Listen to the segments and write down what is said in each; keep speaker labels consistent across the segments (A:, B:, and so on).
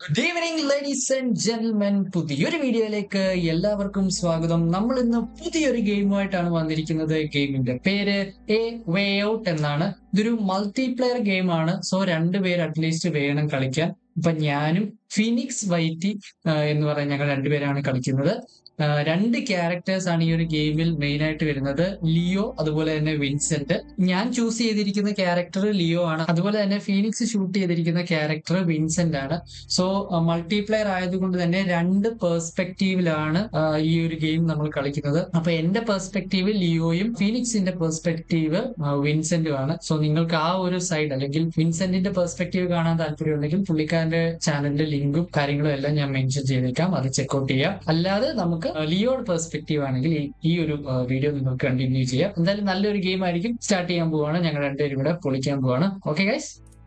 A: Good evening ladies and gentlemen പുതിയൊരു വീഡിയോയിലേക്ക് എല്ലാവർക്കും സ്വാഗതം നമ്മൾ ഇന്ന് പുതിയൊരു ഗെയിമുമായിട്ടാണ് വന്നിരിക്കുന്നത് ഗെയിമിന്റെ പേര് എ വേ ഔട്ട് എന്നാണ് ഇതൊരു മൾട്ടിപ്ലെയർ ഗെയിമാണ് സോ രണ്ടുപേര് അറ്റ്ലീസ്റ്റ് വേണം കളിക്കാൻ ഇപ്പൊ ഞാനും ഫിനിക്സ് വൈറ്റി എന്ന് പറയുന്ന ഞങ്ങൾ രണ്ടുപേരാണ് കളിക്കുന്നത് ആ, രണ്ട് ക്യാരക്ടേഴ്സ് ആണ് ഈ ഒരു ഗെയിമിൽ മെയിൻ ആയിട്ട് വരുന്നത് ലിയോ അതുപോലെ തന്നെ വിൻസെന്റ് ഞാൻ ചൂസ് ചെയ്തിരിക്കുന്ന ക്യാരക്ടർ ലിയോ ആണ് അതുപോലെ തന്നെ ഫീനിക്സ് ഷൂട്ട് ചെയ്തിരിക്കുന്ന ക്യാരക്ടർ വിൻസെന്റ് ആണ് സോ മൾട്ടിപ്ലെയർ ആയതുകൊണ്ട് തന്നെ രണ്ട് പേഴ്സ്പെക്റ്റീവിലാണ് ഈ ഒരു ഗെയിം നമ്മൾ കളിക്കുന്നത് അപ്പൊ എന്റെ പെർസ്പെക്റ്റീവ് ലിയോയും ഫീനിക്സിന്റെ പെർസ്പെക്റ്റീവ് വിൻസെന്റും ആണ് സോ നിങ്ങൾക്ക് ആ ഒരു സൈഡ് അല്ലെങ്കിൽ വിൻസെന്റിന്റെ പെർസ്പെക്റ്റീവ് കാണാൻ താല്പര്യമുണ്ടെങ്കിൽ പുള്ളിക്കാരന്റെ ചാനലിന്റെ ലിങ്കും കാര്യങ്ങളും എല്ലാം ഞാൻ മെൻഷൻ ചെയ്തേക്കാം അത് ചെക്ക്ഔട്ട് ചെയ്യാം അല്ലാതെ നമുക്ക് ലിയോയുടെ പെർസ്പെക്റ്റീവ് ആണെങ്കിൽ ഈ- ഈ ഒരു വീഡിയോ നിങ്ങൾക്ക് കണ്ടിന്യൂ ചെയ്യാം എന്തായാലും നല്ലൊരു ഗെയിം ആയിരിക്കും സ്റ്റാർട്ട് ചെയ്യാൻ പോവാണ് ഞങ്ങൾ രണ്ടുപേരും കൂടെ പൊളിക്കാൻ പോവാണ് okay guys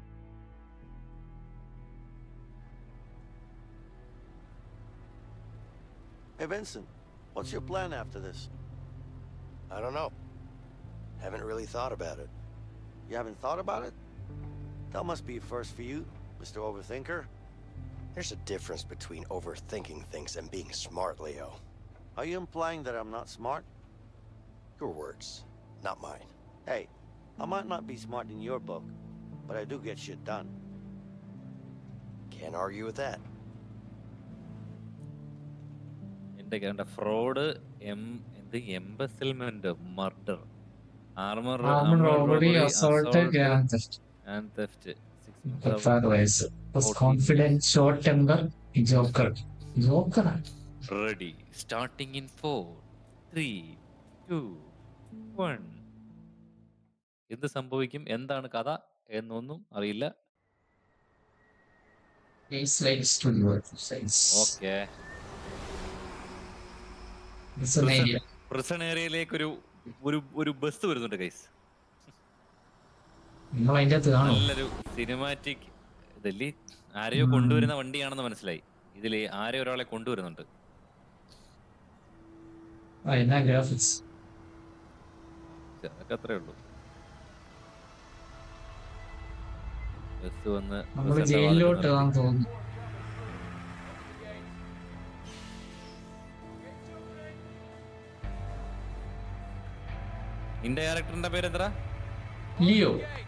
B: Hey, Vincent, what's your plan after this?
C: I don't know. Haven't really thought about it.
B: You haven't thought about it? That must be a first for you, Mr. Overthinker.
C: There's a difference between overthinking things and being smart, Leo.
B: Are you implying that I'm not smart?
C: Your words, not mine.
B: Hey, I might not be smart in your book, but I do get shit done.
C: Can't argue with that.
D: എന്റെ കണ്ട fraud എം എന്ത് embezzlement murder armed
A: Armed robbery, assault, grand theft.
D: And theft
A: മുപ്പത്താറ് വയസ്സ് confidence short temper joker ജോക്കറാണ്
D: ready starting in four three two one എന്ത് സംഭവിക്കും എന്താണ് കഥ എന്നൊന്നും അറിയില്ല ഓക്കെ പ്രിസൺ ഏരിയയിലേക്ക് ഒരു ഒരു ഒരു ബസ് വരുന്നുണ്ട് ഗൈസ്
A: നിങ്ങൾ അതിന്റെ അകത്ത് കാണും
D: നല്ലൊരു സിനിമാറ്റിക് ഇതല്ലേ ആരെയോ കൊണ്ടുവരുന്ന വണ്ടിയാണെന്ന് മനസ്സിലായി ഇതിൽ ആരെയോ ഒരാളെ കൊണ്ടുവരുന്നുണ്ട്
A: എന്നാ ഗ്രാഫിക്സ്
D: അതൊക്കെ അത്രേ ഉള്ളൂ ബസ് വന്ന്
A: നമ്മൾ
D: ബസ്സിന്റെ
A: ജയിലിലോട്ട്
D: വാതിൽ
A: ആണെന്ന് തോന്നുന്നു
D: നിർത്തി. നിന്റെ ക്യാരക്ടറിന്റെ പേര് എന്താ
A: ലിയോ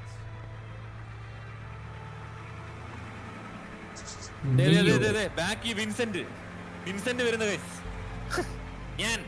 A: ലിയോ.
D: ബാക്കി വിൻസെന്റ് വിൻസെന്റ് വരുന്ന guys. ഞാൻ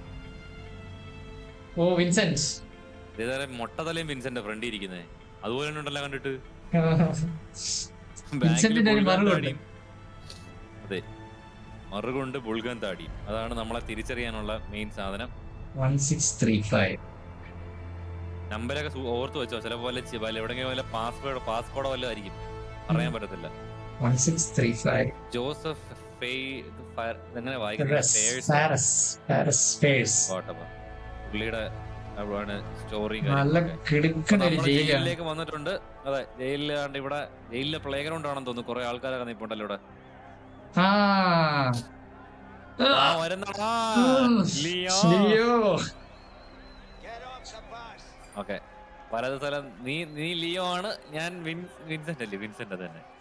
A: ഓ വിൻസെന്റ്
D: ഇതേതാരെ മൊട്ടതലയും വിൻസെന്റ് ഫ്രണ്ട് ഇരിക്കുന്നത് അതുപോലെ തന്നെ ഉണ്ടല്ലോ കണ്ടിട്ട്
A: വിൻസെന്റിന്റെ ഒരു
D: ബാക്കിൽ
A: മറുകുണ്ട്.
D: താടിയും. അതെ മറുകൊണ്ട് ബുൾഗൻ താടിയും അതാണ് നമ്മളെ തിരിച്ചറിയാനുള്ള മെയിൻ സാധനം
A: വൺ സിക്സ് ത്രീ ഫൈവ്
D: നമ്പരൊക്കെ സു- ഓർത്ത് വെച്ചോ ചില പോലെ ചി- വല്ല എവിടെയെങ്കിലും വല്ല പാസ്വേഡോ പാസ്പോർട്ടോ വല്ലതും ആയിരിക്കും പറയാൻ പറ്റത്തില്ല
A: one six three five
D: Joseph ഫെയ്- ഇത് ഫയർ- ഇതെങ്ങനെ വായിക്കുന്നത് ഫെയേഴ്സ്
A: പാരസ് പാരസ് ഫേഴ്സ്
D: വാട്ടവർ. പുള്ളിയുടെ അവിടെയാണ് സ്റ്റോറിയും
A: നല്ല കിടുക്കണ ഒരു ജയിലാണ്
D: ജയിലിലേക്ക് വന്നിട്ടുണ്ട് അതെ ജയിലിലാണ്ട് ഇവിടെ ജയിലിലെ പ്ലേ ഗ്രൗണ്ട് ആണെന്ന് തോന്നുന്നു കുറെ ആൾക്കാരൊക്കെ നിൽപ്പുണ്ടല്ലോ ഇവിടെ
A: ആ
D: ആ, വരുന്നടാ. ലിയോ.
A: ലിയോ
D: ഓക്കെ വലത് സ്ഥലം നീ നീ ലിയോ ആണ് ഞാൻ വിൻ വിൻസെന്റ് അല്ലേ വിൻസെന്റ് അത് തന്നെ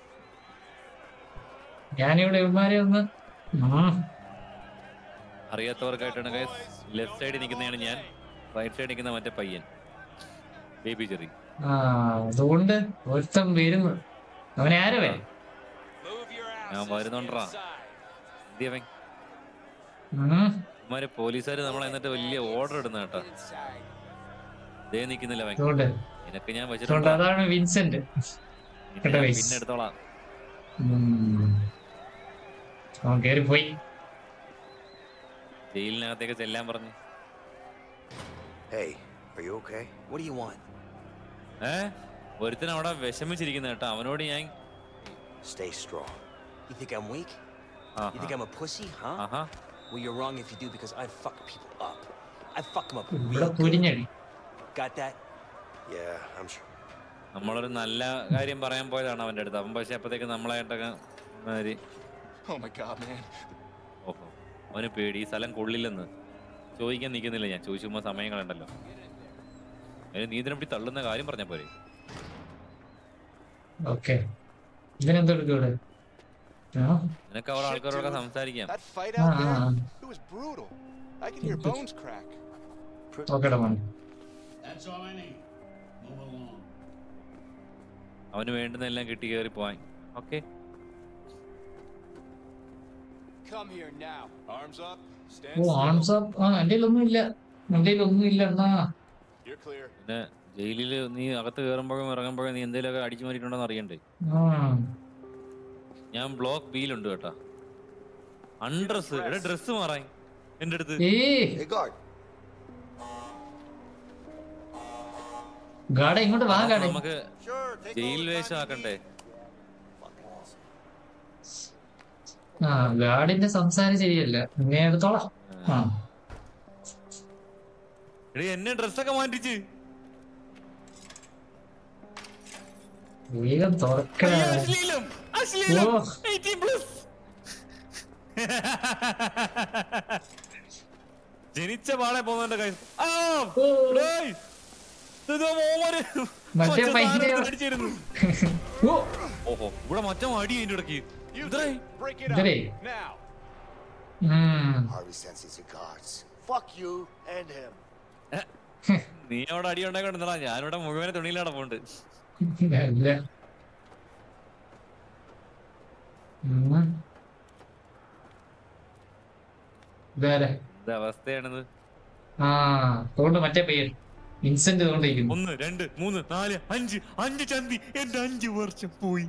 A: ഞാനിവിടെ ഇവന്മാരെ ഒന്ന് ആ,
D: അറിയാത്തവർക്കായിട്ടാണ് ഗൈസ് ലെഫ്റ്റ് സൈഡിൽ നിൽക്കുന്നതാണ് ഞാൻ റൈറ്റ് സൈഡിൽ നിൽക്കുന്ന മറ്റേ പയ്യൻ ബേബി ചെറി
A: ആ അതുകൊണ്ട് ഒരുത്തം വരുന്നു അവനെ ആരവേ
D: ഞാൻ വരുന്നുണ്ടാ ഇന്ത്യവൻ
A: ഉം.
D: ഇമാര് പോലീസുകാർ നമ്മളെ എന്നിട്ട് വലിയ ഓർഡർ ഇടുന്ന കേട്ടോ ദേ നിക്കുന്നില്ല അവൻ
A: അതുകൊണ്ട്
D: നിനക്ക് ഞാൻ
A: അതുകൊണ്ട്
D: വെച്ചിട്ടുണ്ട്
A: അതാണ് വിൻസെന്റ്
D: നിന്നെ
A: കേട്ടോ
D: ഞാൻ
A: guys.
D: പിന്നെ എടുത്തോളാം
A: ഉം. അവൻ കേറിപ്പോയി
D: ജയിലിനകത്തേക്ക് ചെല്ലാൻ പറഞ്ഞു
C: Hey, are you okay? What do you want?
D: ഏ ഒരുത്തൻ അവിടെ വിഷമിച്ചിരിക്കുന്ന കേട്ടോ അവനോട് ഞാൻ
C: Stay strong.
E: You think I'm weak? You
D: Aaha,
E: think I'm a pussy, huh?
D: Aaha
E: Well, you're wrong if you do because I fuck people up. I fuck them up
A: ഇവിടെ
E: real good.
A: കുരിഞ്ഞടി
E: Got that?
C: Yeah, I'm sure.
D: നമ്മളൊരു നല്ല കാര്യം പറയാൻ പോയതാണ് അവന്റെ അടുത്ത് അവൻ പക്ഷെ അപ്പത്തേക്ക് നമ്മളായിട്ടൊക്കെ മാതിരി
E: Oh my god, man.
D: ഓഹോ അവന് പേടി ഈ സ്ഥലം കൊള്ളില്ലെന്ന് ചോദിക്കാൻ നിൽക്കുന്നില്ല ഞാൻ ചോദിച്ചുമ്പോ സമയം കളണ്ടല്ലോ അതിന് നീ ഇതിനെപ്പറ്റി തള്ളുന്ന കാര്യം പറഞ്ഞ പോരെ
A: ഓക്കെ ഇതിനെന്തെടുക്കും ഇവിടെ ആ,
D: നിനക്ക് അവിടെ ആൾക്കാരോടൊക്കെ സംസാരിക്കാം
E: That fight
A: ആ,
E: out
A: ആ,
E: there,
A: ആ.
E: it was brutal. I could hear bones crack.
A: ഓക്കേടാ മോനെ
F: That's all I need. Move along.
D: അവന് വേണ്ടുന്ന എല്ലാം കിട്ടി കയറി പോവാൻ okay
E: Come here now. Arms up. Stand
A: ഓ
E: still.
A: ആൺസ് ആ എന്റെ ഒന്നും ഇല്ല എന്റെ ഒന്നും ഇല്ല എന്നാ
E: You're clear.
D: പിന്നെ ജയിലിൽ നീ അകത്ത് കയറുമ്പോഴും ഇറങ്ങുമ്പോഴും നീ എന്തെങ്കിലുമൊക്കെ അടിച്ചു മാറിയിട്ടുണ്ടോന്ന് അറിയണ്ടേ
A: ആ
D: ഞാൻ ബ്ലോക്ക് ബിയിലുണ്ട് കേട്ടാ അൺഡ്രസ് എടാ ഡ്രസ് മാറാൻ എന്റെ അടുത്ത്
A: ഏയ്
B: Hey, guard.
A: ഗാഡ ഇങ്ങോട്ട് വാ ഗാഡ
D: നമുക്ക്
B: Sure, take
D: jail
B: all the time
D: വേഷം
B: you
D: ആക്കണ്ടേ
B: need. Fucking awesome.
A: ആ ഗാഡിന്റെ സംസാരം ശരിയല്ല നീ എടുത്തോളാം ആ
D: എടീ എന്നെ ഡ്രസ്സൊക്കെ മാറ്റിച്ച്
A: വേഗം തുറക്കണ
D: അയ്യോ, അശ്ലീലം അശ്ലീലം
A: ഓ.
D: 18 plus. ജനിച്ച പാടെ പോകുന്നുണ്ട് കൈ ആ
A: ഓ.
D: ഡേയ്. ഇതോ മോമര്.
A: മറ്റേ
D: മറ്റേ
A: പയ്യനെ-
D: സാധനം അടിച്ചിരുന്നു.
A: ഓ
D: ഓഹോ ഇവിടെ മറ്റേ അടി അതിന്റെ ഇടയ്ക്ക്
E: You
D: ഇത്രേ.
E: two, break it
A: Idare.
E: up. Now.
A: ഉം.
C: Harvey sends his regards.
B: Fuck you and him.
D: നീ അവിടെ അടി ഉണ്ടായിക്കൊണ്ടിരുന്നടാ ഞാനിവിടെ മുഴുവനെ തുണിയിലാണ് പോണ്ട്
A: അല്ല ഉം. ഇതാരാ
D: എന്താ അവസ്ഥയാണിത്
A: ആ അതുകൊണ്ട് മറ്റേ പയ്യൻ വിൻസെന്റ് അതുകൊണ്ടിരിക്കുന്നു
D: ഒന്ന് രണ്ട് മൂന്ന് നാല് അഞ്ച് അഞ്ച് ചന്തി എന്റെ അഞ്ച് വർഷം പോയി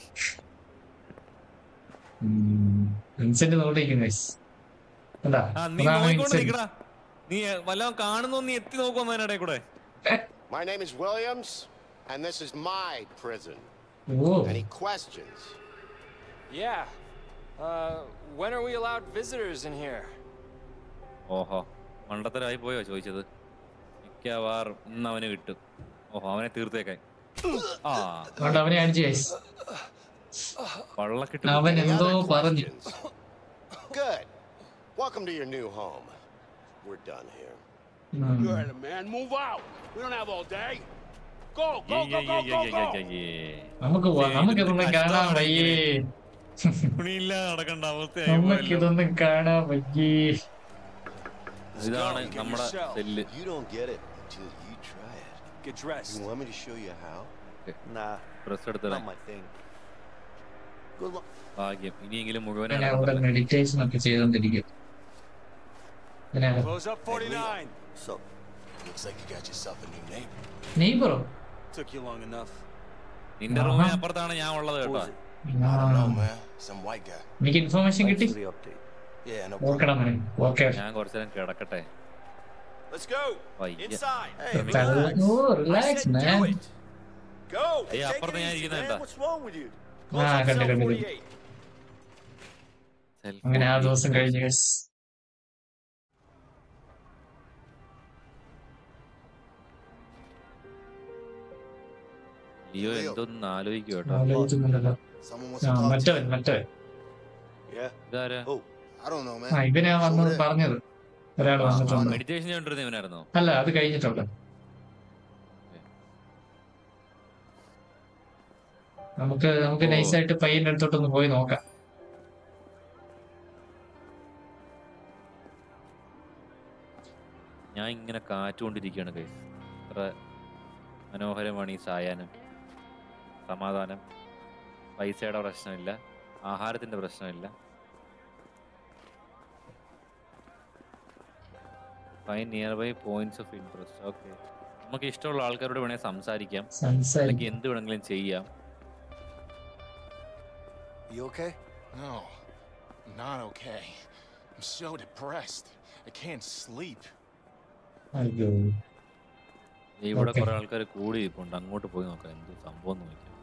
A: വിൻസെന്റ് അതുകൊണ്ടിരിക്കുന്നു guys. കണ്ടാ
D: ആ നീ
A: അതാണ്
D: നോക്കിക്കൊണ്ട്
A: വിൻസെന്റ്
D: നിക്കടാ നീ വല്ലതും കാണുന്നോ നീ എത്തി നോക്കുമെന്ന് അതിനിടെ കൂടെ
C: My name is Williams, and this is my prison.
A: Oh
C: Any questions?
G: Yeah. Uh, when are we allowed visitors in here?
D: ഓഹോ മണ്ടത്തരായി പോയോ ചോദിച്ചത് മിക്കവാറും ഇന്ന് അവന് കിട്ടും ഓഹോ അവനെ തീർത്തേക്കാൻ ആ
A: അതുകൊണ്ട് അവനെ അടിച്ചു guys.
D: വള്ളക്കിട്ട്
A: അവൻ
C: Any
A: എന്തോ
C: other
A: പറഞ്ഞു
C: questions? Good. Welcome to your new home. We're done here.
A: ഉം.
F: You heard him, man. Move out. We don't have all day. Go, go,
D: ഏയ്
F: go,
D: ഏയ്
F: go,
D: ഏയ്
F: go,
D: ഏയ്
F: go.
D: ഏയ് ഏയ്.
A: നമുക്ക് പോവാം നമുക്കിതൊന്നും കാണാൻ വയ്യേ
D: തുണിയില്ലാതെ നടക്കേണ്ട അവസ്ഥയായി പോയല്ലോ.
A: നമുക്കിതൊന്നും കാണാൻ വയ്യേ
D: ഇതാണ്
E: Get
D: നമ്മുടെ
E: yourself.
D: Cell
B: You don't get it until you try it.
E: Get dressed.
C: You want me to show you how?
B: Nah,
D: dress എടുത്തത്
B: not my thing. Good luck.
D: ഭാഗ്യം ഇനിയെങ്കിലും മുഴുവൻ
A: ഞാൻ അവിടെ മെഡിറ്റേഷൻ ഒക്കെ ചെയ്തോണ്ടിരിക്കും പിന്നെ
E: Close up 49.
B: So,
C: Looks like you got yourself a new neighbor.
A: നെയ്ബറോ
E: Took you long enough.
D: നിന്റെ റൂമിന് അപ്പുറത്താണ് ഞാൻ ഉള്ളത്
B: who
D: കേട്ടോ
B: is it?
C: I don't know, man. Some white guy.
A: എനിക്ക് ഇൻഫർമേഷൻ കിട്ടി
B: Thanks for the update.
C: Yeah, no problem.
A: ഓക്കെടാ മോനെ ഓക്കെ
D: ഞാൻ കുറച്ചു നേരം കിടക്കട്ടെ
E: Let's go.
D: വയ്യ.
E: Inside.
B: Hey,
D: Relax.
B: relax.
A: ഓ
B: I
A: relax
B: said
A: man
B: do it.
E: Go.
D: Hey,
B: Take it
D: അപ്പുറത്ത് ഞാൻ
B: easy,
D: ഇരിക്കുന്നത്
B: man.
D: കണ്ടാ?
B: What's wrong with you?
A: ആ
E: Close up
A: കണ്ടു
E: cell
A: കണ്ടു
E: 48.
D: Self
A: അങ്ങനെ ആ
D: only.
A: ദിവസം കഴിഞ്ഞു guys.
D: ലിയോ എന്തോന്ന് ആലോചിക്കും കേട്ടോ
A: ആലോചിക്കുന്നുണ്ടല്ലോ
C: Someone wants
A: ആ
C: to talk to
A: മറ്റവൻ
C: you.
A: മറ്റവൻ
B: Yeah.
D: ഇതാരാ
B: Oh,
C: I don't know, man.
A: ആ ഇവനാ
C: Show
A: വന്നത്
C: that.
A: പറഞ്ഞത് ഒരാൾ
C: ആ,
A: വന്നിട്ടുണ്ട്
C: ആ.
D: മെഡിറ്റേഷൻ ചെയ്തോണ്ടിരുന്ന ഇവനായിരുന്നോ
A: അല്ല അത് കഴിഞ്ഞിട്ടുണ്ട് നമുക്ക് നമുക്ക്
D: ഓ.
A: നൈസായിട്ട് പയ്യന്റെ അടുത്തോട്ടൊന്ന് പോയി നോക്കാം
D: ഞാൻ ഇങ്ങനെ കാറ്റുകൊണ്ടിരിക്കുകയാണ് കൈ അത്ര മനോഹരമാണ് ഈ സായാഹ്നം സമാധാനം പൈസയുടെ പ്രശ്നമില്ല ആഹാരത്തിന്റെ പ്രശ്നമില്ല fine nearby points of interest okay നമുക്ക് ഇഷ്ടമുള്ള ആൾക്കാരോട് വേണമെങ്കിൽ സംസാരിക്കാം അല്ലെങ്കിൽ
A: സംസാരിക്കും
D: എന്ത് വേണമെങ്കിലും ചെയ്യാം
B: you okay?
H: No, I'm not okay. I'm so depressed. I can't sleep.
A: അയ്യോ
D: ഇവിടെ
A: Okay.
D: കുറെ ആൾക്കാർ കൂടി ഇരിപ്പുണ്ട് അങ്ങോട്ട് പോയി നോക്കാം എന്ത് സംഭവം എന്ന് നോക്കാം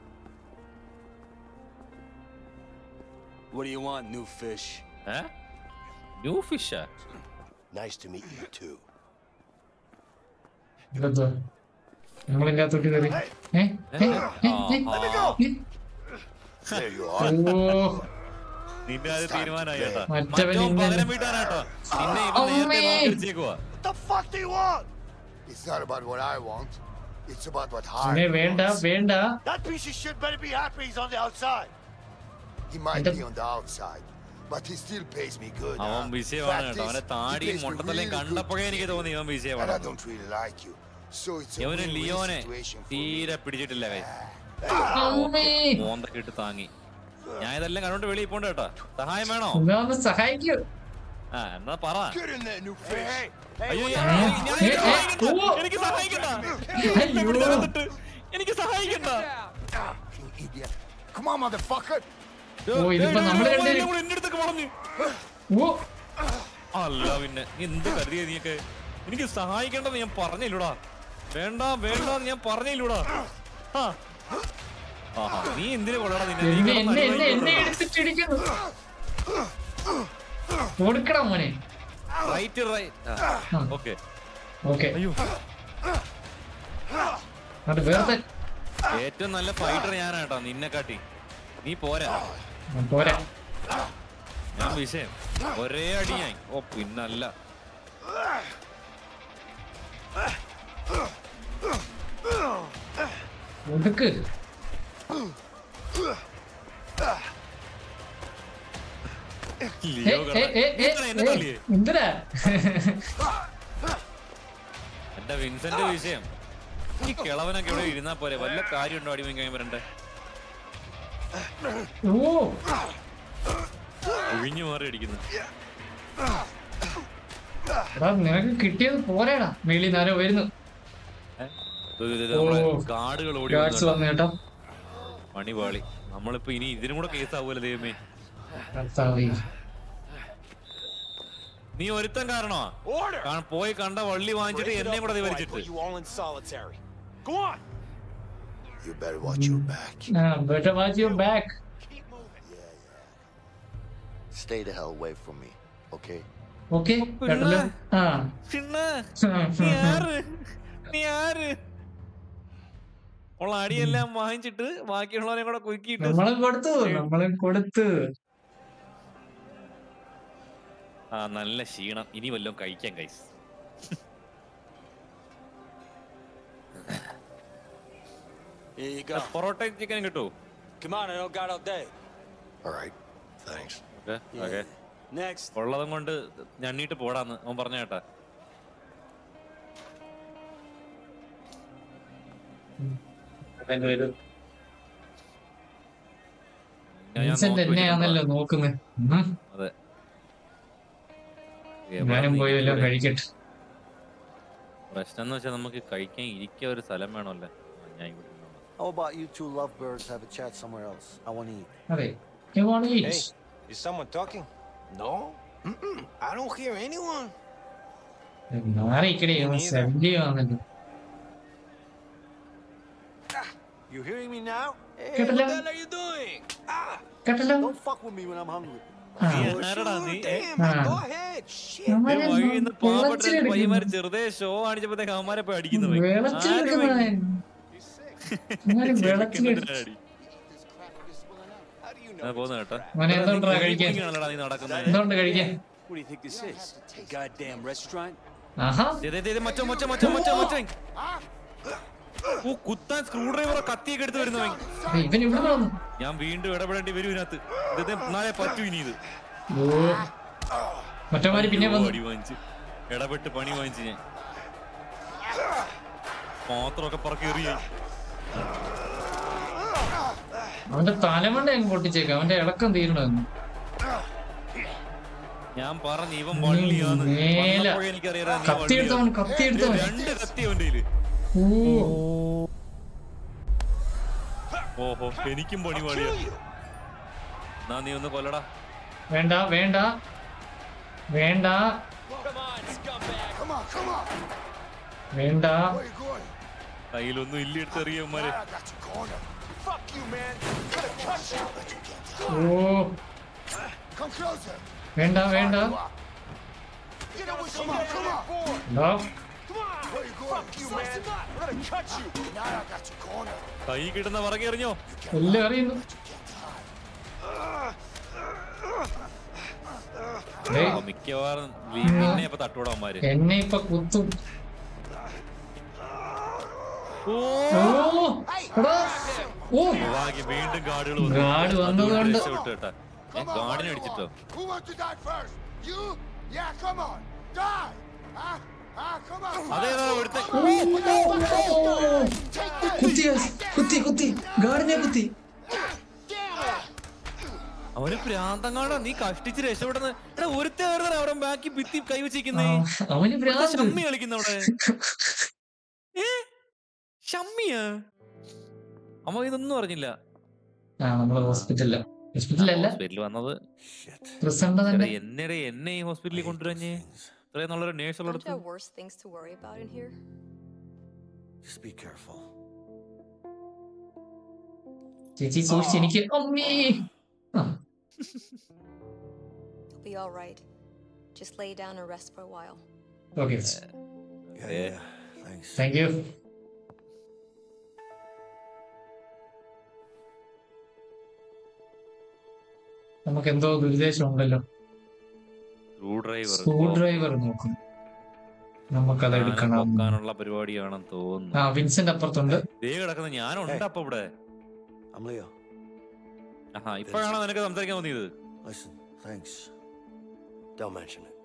E: What do you want, new fish?
D: A new ഫിഷാ
C: Nice to meet you, too.
A: ഇതെന്തുവാ നമ്മളിന്റെ അകത്തോട്ട് കയറി ഏ? ഏ? ഏ? ഏ? ഏ?
C: There you
A: oh
C: are.
D: നിന്റെ അത് തീരുമാനമായി കേട്ടാ
A: മറ്റവൻ
D: മറ്റവൻ
A: ഇങ്ങനെ-
D: പകരം വീട്ടാനാട്ടോ നിന്നെ ഇവൻ നേരത്തെ
A: അമ്മേ.
D: മാറ്റിവെച്ചേക്കുവാ
B: What the fuck do you want?
C: It's not about what I want. It's about what
A: അവനെ
C: Harvey
A: വേണ്ട
C: wants.
A: വേണ്ട
B: That piece of shit better be happy he's on the outside.
I: He might
A: And the-
I: be on the outside, but he still pays me good.
D: അവൻ
I: huh?
D: വിഷയമാണ്
I: Fact
D: കേട്ടോ
I: is,
D: അവന്റെ
I: he
D: താടിയും
I: pays me
D: മൊട്ടത്തലയും
I: really good
D: കണ്ടപ്പോഴേ
I: to
D: എനിക്ക്
I: see
D: തോന്നി ഇവൻ
I: And I
D: വിഷയമാണ്
I: don't really like you. So it's a
D: ഇവന്
I: win-win
D: ലിയോനെ
I: situation for me.
D: തീരെ പിടിച്ചിട്ടില്ല കൈ
A: അമ്മേ
D: മോന്തൊക്കെ ഇട്ട് താങ്ങി ഞാൻ ഇതെല്ലാം കണ്ടോണ്ട് വെളിയിൽ പോണ്ട കേട്ടോ സഹായം വേണോ
A: എന്നാ ഒന്ന് സഹായിക്കൂ
D: ആ എന്നാ പറ
I: Get in there, new fish.
D: അയ്യോ ഞാൻ-
A: ഏ?
D: ഞാൻ-
A: ഏ, ഏ, ഓ.
D: എനിക്ക് സഹായിക്കണ്ട
A: അയ്യോ.
D: ഇവിടെ വന്നിട്ട് എനിക്ക് സഹായിക്കണ്ട
I: Ah, you idiot. Come on, motherfucker.
A: ഓ, ഇതിപ്പോ നമ്മള് രണ്ടുപേരും-
D: എന്റെ അടുത്തൊക്കെ വളഞ്ഞു
A: ഓ
D: അല്ല പിന്നെ നീ എന്ത് കരുതിയ നീയൊക്കെ എനിക്ക് സഹായിക്കേണ്ടെന്ന് ഞാൻ പറഞ്ഞില്ലൂടാ വേണ്ട വേണ്ട ഞാൻ പറഞ്ഞില്ലൂടാ ആ. ആഹാ നീ എന്തിനു കൊള്ളടാ നിന്നെ നീ
A: എന്നെ
D: കിടന്ന്
A: എന്നെ എന്നെ എന്നെ
D: അനുഭവിക്കണ്ട.
A: എടുത്തിട്ടിരിക്കുന്നു കൊടുക്കണം മോനെ
D: റൈറ്റ് റൈറ്റ്
A: ആ.
D: ഓക്കെ
A: ഓക്കെ
D: അയ്യോ
A: അത് വേറെ
D: ഏറ്റവും നല്ല ഫൈറ്റർ ഞാനാട്ടോ നിന്നെ കാട്ടി നീ പോരാ
A: പോരാ
D: ഞാൻ വിഷയം ഒരേ അടി ഞാൻ ഓ പിന്നല്ല
A: ഒടുക്ക് ഏ,
D: ലിയോ
A: ഏ, ഏ, ഏ,
D: കിടന്ന് എന്നെ
A: ഏ,
D: തള്ളിയേ
A: എന്തിനാ
D: എന്റെ വിൻസെന്റ് വിഷയം ഈ കിളവനൊക്കെ ഇവിടെ ഇരുന്നാ പോരെ വല്ല കാര്യമുണ്ടോ അടി വാങ്ങി വരണ്ടേ
A: ഓ
D: ഒഴിഞ്ഞു മാറി അടിക്കുന്നു
A: എടാ നിനക്ക് കിട്ടിയത് പോരാടാ മേളിൽ നേരെ വരുന്നു ഓ.
D: കാടുകൾ ഓടി
A: ഗാഡ്സ്
D: വന്നു
A: വന്നു കേട്ടോ
D: പണി പാളി നമ്മളിപ്പോ ഇനി ഇതിനും കൂടെ കേസ് ആവൂല ദൈവമേ
A: കർത്താവേ.
D: നീ ഒരുത്തൻ കാരണമാ
F: Order!
D: കാ- പോയി കണ്ട വള്ളി വാങ്ങിച്ചിട്ട്
F: Break it
D: എന്നെ
F: up
D: കൂടെ
F: before I
D: വിവരിച്ചിട്ട്
F: put you all in solitary. Go on!
I: You better watch your back.
A: ആ better watch your back.
F: Keep moving.
B: Stay the hell away from me, okay?
A: Okay? കേട്ടല്ലോ? ആ
D: പിന്നെ നീ ആര് നീ ആര് ഉള്ള അടിയെല്ലാം വാങ്ങിച്ചിട്ട് ബാക്കിയുള്ളവരെ കൂടെ കുലുക്കിയിട്ട്
A: നമ്മളും കൊടുത്തു നമ്മളും കൊടുത്തു
D: ആ നല്ല ക്ഷീണം ഇനി വല്ലതും കഴിക്കാൻ കൈസ്
E: Here you go.
D: Parotta chicken കിട്ടൂ
E: Come on, I don't got all day.
I: All right. Thanks.
D: Okay okay
E: Next.
D: ഉള്ളതും കൊണ്ട് ഞണ്ണിട്ട് പോടാന്ന് അവൻ പറഞ്ഞ കേട്ടാ ഞാൻ- ഞാൻ
A: വിൻസെന്റ്
D: നോക്കി
A: എന്നെയാണല്ലോ
D: വെച്ചിട്ടുണ്ടോ?
A: നോക്കുന്നത്
D: അതെ
A: ഞാനും പോയി വല്ലതും
D: ഇവിടെ
A: കഴിക്കട്ടെ
D: പ്രശ്നം എന്ന് വെച്ചാൽ നമുക്ക് കഴിക്കാൻ ഇരിക്കാൻ ഒരു സ്ഥലം വേണമല്ലേ ആ, ഞാൻ ഇവിടെ ഇരുന്നോളാം.
B: How about you two lovebirds have a chat somewhere else? I want to eat.
A: അതെ You wanna eat?
E: Hey, is someone talking? No. Mm-mm. I don't hear anyone.
A: മാറിക്കടേ
E: Me neither.
A: ശല്യമാണല്ലോ
B: You hearing me now?
E: Hey,
A: Get
E: what the
A: along.
E: hell are you doing? Ah,
A: കേട്ടല്ലോ
B: Don't fuck with me when I'm hungry.
A: ആ
D: നീ
E: oh,
D: ആരെടാ
E: sure,
D: നീ?
E: damn,
A: Ah.
E: man, go ahead. Shit.
A: അവന്മാരെ
D: ദേ വഴിയിൽ നിന്ന് പാവപ്പെട്ട രണ്ട്
A: വിളച്ചിലെടുക്കുന്നു.
D: പയ്യന്മാര് ചെറുതെ show കാണിച്ചപ്പോഴത്തേക്ക് അവന്മാരെ പോയി അടിക്കുന്നു പോയി. ആര്
A: വിളച്ചിലെടുക്കുന്നു
D: പോയി?
A: അവൻ. അവന്മാര് വിളച്ചിലെടുക്കുന്നു
D: എന്തിനാ അടി?
E: How do you
D: ആ,
E: know?
D: പോകുന്നു കേട്ടോ
A: മോനെ എന്തുകൊണ്ടാ കഴിക്കാൻ
D: ആണല്ലോടാ നീ നടക്കുന്നത്
A: എന്തുകൊണ്ട് കഴിക്കാൻ
E: What do you think this is? A goddamn restaurant?
A: ആഹാ
D: ദേ, ദേ, ദേ, ദേ, മച്ചോ മച്ചോ മച്ചോ മച്ചോ മച്ചോ ഓ കുത്താൻ സ്ക്രൂ ഡ്രൈവറോ കത്തിയൊക്കെ എടുത്ത് വരുന്നവൻ
A: ദേ, ഇവൻ ഇവിടെ വന്നു
D: ഞാൻ വീണ്ടും ഇടപെടേണ്ടി വരും ഇതിനകത്ത് ഇത് നാളെ പറ്റൂ ഇനി ഇത്
A: ഓ മറ്റന്മാര് പിന്നെ
D: അയ്യോ,
A: വന്നു
D: അടി വാങ്ങിച്ച് ഇടപെട്ട് പണി വാങ്ങിച്ച് ഞാൻ പാത്രമൊക്കെ പറക്കി എറിയായി
A: അവന്റെ തലമണ്ട അങ്ങ് പൊട്ടിച്ചേക്കാം അവന്റെ ഇളക്കം തീരണമെന്ന്
D: ഞാൻ പറഞ്ഞു ഇവൻ വള്ളിയാന്ന്
A: മേല.
D: വന്നപ്പോഴേ എനിക്കറിയാം നീ
A: കത്തിയെടുത്തവൻ
D: വള്ളിയാന്ന്.
A: കത്തിയെടുത്തവൻ
D: രണ്ട് കത്തി അവന്റെ കയ്യില്
A: ഓ
D: ഓഹോ എനിക്കും പണി പാടിയ എന്നാ നീ ഒന്ന് കൊല്ലടാ
A: വേണ്ട വേണ്ട വേണ്ട
G: Come on, scumbag.
I: Come on, come on.
A: വേണ്ട
I: Where you going?
D: കയ്യിലൊന്നും ഇല്ല എടുത്ത് എറിയന്മാരെ
I: I got you cornered.
F: Fuck you, man. Gonna cut you.
I: But you can't
A: oh
I: Come closer.
A: വേണ്ട വേണ്ട
F: Get away
I: Come on, come on.
A: എന്താ
F: Come on.
I: Where you going?
F: Fuck you, man. We're gonna cut you.
I: Now I got you cornered.
D: കൈ കിട്ടുന്ന പറക്കി എറിഞ്ഞോ
A: എല്ലാം അറിയുന്നു ഏയ്,
D: ഓ, മിക്കവാറും ലീ- നിന്നെ ഇപ്പൊ തട്ടൂടന്മാര്
A: എന്നെ ഇപ്പൊ കുത്തും
D: ഓ
A: ഓ എടാ ഓ
D: ഭാഗ്യം വീണ്ടും ഗാർഡുകൾ
A: ഗാർഡ് വന്നതുകൊണ്ട്
D: രക്ഷപ്പെട്ടു കേട്ടാ
I: Come on,
D: ഗാർഡിനെ
I: one of you
D: അടിച്ചിട്ടോ
I: all. Who wants to die first? You? Yeah, come on. Die! Huh? Huh? Come on.
D: അതേതാ ഇവിടുത്തെ
A: കുത്തി guys. കുത്തി കുത്തി ഗാർഡിനെ കുത്തി
D: അവന് പ്രാന്തങ്ങാടാ നീ കഷ്ടിച്ച് രക്ഷപ്പെടുന്ന എടാ ഒരുത്തേ അവിടെ ബാക്കി ഭിത്തി
A: ആ,
D: കൈവച്ചിരിക്കുന്നേ
A: അവന് ഭ്രാന്ത്
D: ഷമ്മി കളിക്കുന്ന അവിടെ ഏ ഷമ്മിയാ അമ്മ ഇതൊന്നും അറിഞ്ഞില്ല
A: ആ നമ്മള് ഹോസ്പിറ്റലില് ഹോസ്പിറ്റലല്ല
D: ഹോസ്പിറ്റലിൽ വന്നത്
B: Shit.
A: പ്രസണ്ട
D: എടാ,
A: തന്നെ
D: എന്നെ എന്നെ ഈ ഹോസ്പിറ്റലിൽ കൊണ്ടുവരഞ്ഞേ ഇത്രയും നല്ലൊരു നേഴ്സ്
J: Don't you
D: ഉള്ളടത്ത്
J: have worse things to worry about in here?
B: Just be careful.
A: ചേച്ചി സൂക്ഷിച്ച് എനിക്ക് അമ്മേ ആ,
J: You'll be all right. Just lay down and rest for a while.
A: Okay
B: Yeah,
D: Yeah.
B: yeah. Thanks.
A: Thank you നമുക്ക് എന്തോ ദുരുദ്ദേശം ഉണ്ടല്ലോ
D: screw driver
A: screw driver നോക്കും നമുക്കത് എടുക്കണം
D: പൊക്കാനുള്ള പരിപാടിയാണെന്ന് തോന്നുന്നു
A: ആ വിൻസെന്റ് അപ്പുറത്തുണ്ട്
D: ദേ കിടക്കുന്ന ഞാനുണ്ട് അപ്പൊ ഇവിടെ
B: I'm Leo.
D: ആഹാ ഇപ്പോഴാണോ നിനക്ക് സംസാരിക്കാൻ തോന്നിയത്
B: Listen, thanks.
C: Don't mention it.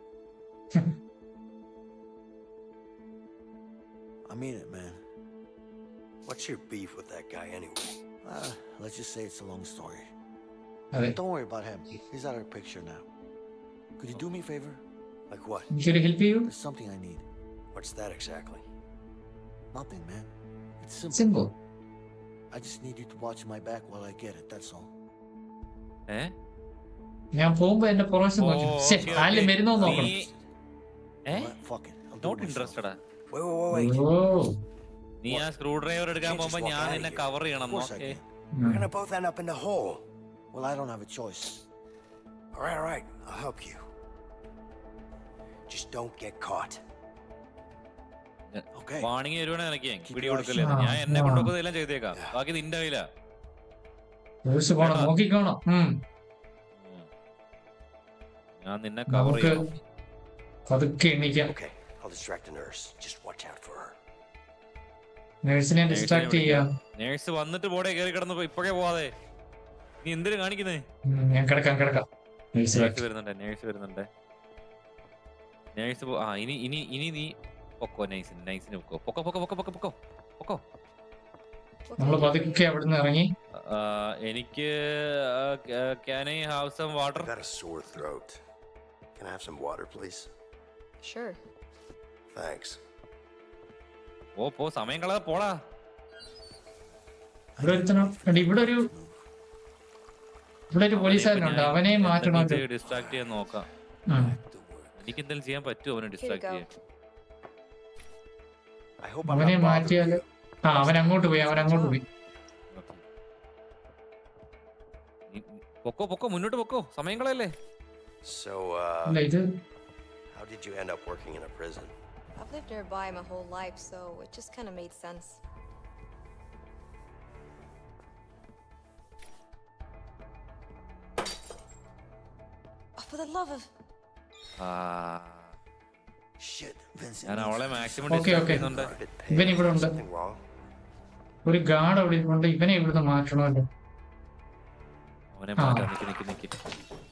B: I mean it, man.
C: What's your beef with that guy anyway?
B: Uh, let's just say it's a long story.
A: അതെ
B: Don't worry about him. He's out of the picture now. Could you do me a favor?
C: Like what?
A: എനിക്കൊരു help ചെയ്യൂ
B: There's something I need.
C: What's that exactly?
B: Nothing, man. It's simple.
A: Simple
B: I just need you to watch my back while I get it. That's all.
D: ഏ
A: ഞാൻ പോകുമ്പോ എന്റെ പുറവശം നോക്കി
D: ഓ,
A: ശ്ശെ,
D: okay,
A: കാലിൽ
D: okay.
A: മരുന്നോ നോക്കണം
D: നീ- ഏ
B: What? Fuck it. I'll do
D: not
B: it myself.
D: ഇൻട്രസ്റ്റഡാ
C: Wait, wait, wait, wait.
A: ഓ
D: നീ ആ സ്ക്രൂ ഡ്രൈവർ എടുക്കാൻ
C: Can't just
D: പോകുമ്പോ
C: walk
D: ഞാൻ
C: out of
D: നിന്നെ
C: here.
D: കവർ ചെയ്യണം
B: Of course I
D: okay?
B: can.
C: We're gonna both end up in the hole.
B: Well, I don't have a choice.
C: All right, all right. I'll help you. Just don't get caught.
B: Okay.
D: വാണിങ് തരുവാണെ നിനക്ക്
B: Keep
D: പിടി
B: your
D: കൊടുക്കല്ലേ
A: eyes
D: ഞാൻ എന്നെ
A: on.
D: കൊണ്ടുപോകുന്നതെല്ലാം ചെയ്തേക്കാം ബാക്കി നിന്റെ കയ്യിലാ
A: സൂക്ഷിച്ച് പോണം
D: കേട്ടോ?
A: നോക്കിക്കോണം ഉം.
D: ഉം. ഞാൻ നിന്നെ കവർ
A: നമുക്ക്
D: ചെയ്യണം
A: പതുക്കെ എണീക്കാം
C: Okay, I'll distract the nurse. Just watch out for her.
A: നേഴ്സിനെ ഡിസ്ട്രാക്ട് ചെയ്യാം
D: നേഴ്സ് വന്നിട്ട് പോടെ കയറി കിടന്ന് ഇപ്പോഴേ പോവാതെ നീ എന്തിനു കാണിക്കുന്നേ
A: ഉം, ഞാൻ കിടക്കാം കിടക്കാം നേഴ്സ്
D: നേഴ്സ് വരുന്നുണ്ട് നേഴ്സ് വരുന്നുണ്ട് നേഴ്സ് പോ- ആ ഇനി ഇനി ഇനി നീ പൊക്കോ നൈസിന് നൈസിന് പൊക്കോ പൊക്കോ പൊക്കോ പൊക്കോ പൊക്കോ പൊക്കോ പൊക്കോ
J: What
A: നമ്മൾ
J: can I do for
A: പതുക്കെ
J: you?
A: അവിടുന്ന് ഇറങ്ങി
D: ആ, എനിക്ക് can I have some water
C: I've got a sore throat. Can I have some water, please?
J: Sure.
C: Thanks.
D: ഓ പോ സമയം കളയാതെ പോടാ
A: ഇവിടെ ഒരുത്തനോ എടി, ഇവിടെ ഒരു ഇവിടെ ഒരു പോലീസുകാരനുണ്ട് അവനെ മാറ്റണമല്ലോ
D: ഡിസ്ട്രാക്ട് ചെയ്യാൻ നോക്കാം
A: ഉം.
D: എനിക്ക് എന്തെങ്കിലും ചെയ്യാൻ പറ്റുമോ അവനെ
J: Here you
D: ഡിസ്ട്രാക്ട്
J: go.
D: ചെയ്യാൻ
B: I hope I'm
A: അവനെ
B: not bothering
A: മാറ്റിയാല്
B: you.
A: ആ അവൻ അങ്ങോട്ട് പോയി അവൻ അങ്ങോട്ട് പോയി
D: Okay. നീ- പൊക്കോ പൊക്കോ മുന്നോട്ട് പൊക്കോ സമയം കളയല്ലേ
C: So, uh,
A: അല്ല ഇത്
C: how did you end up working in a prison?
J: I've lived nearby my whole life, so it just kind of made sense. Oh, for the love of.
D: ആ,
B: Shit, Vincent.
D: ഞാൻ
B: needs
D: അവളെ
B: to do
D: maximum
A: Okay,
D: distract
A: okay.
D: ചെയ്യുന്നുണ്ട്
C: A bit
A: ഇവൻ
C: pale.
A: ഇവിടെ ഉണ്ട്
C: Something wrong?
A: ഒരു guard അവിടെ ഇരിപ്പുണ്ട് ഇവനെ ഇവിടുന്ന് മാറ്റണമല്ലോ
D: അവനെ
A: ആ.
D: മാറ്റാം നിക്ക് നിക്ക് നിക്ക്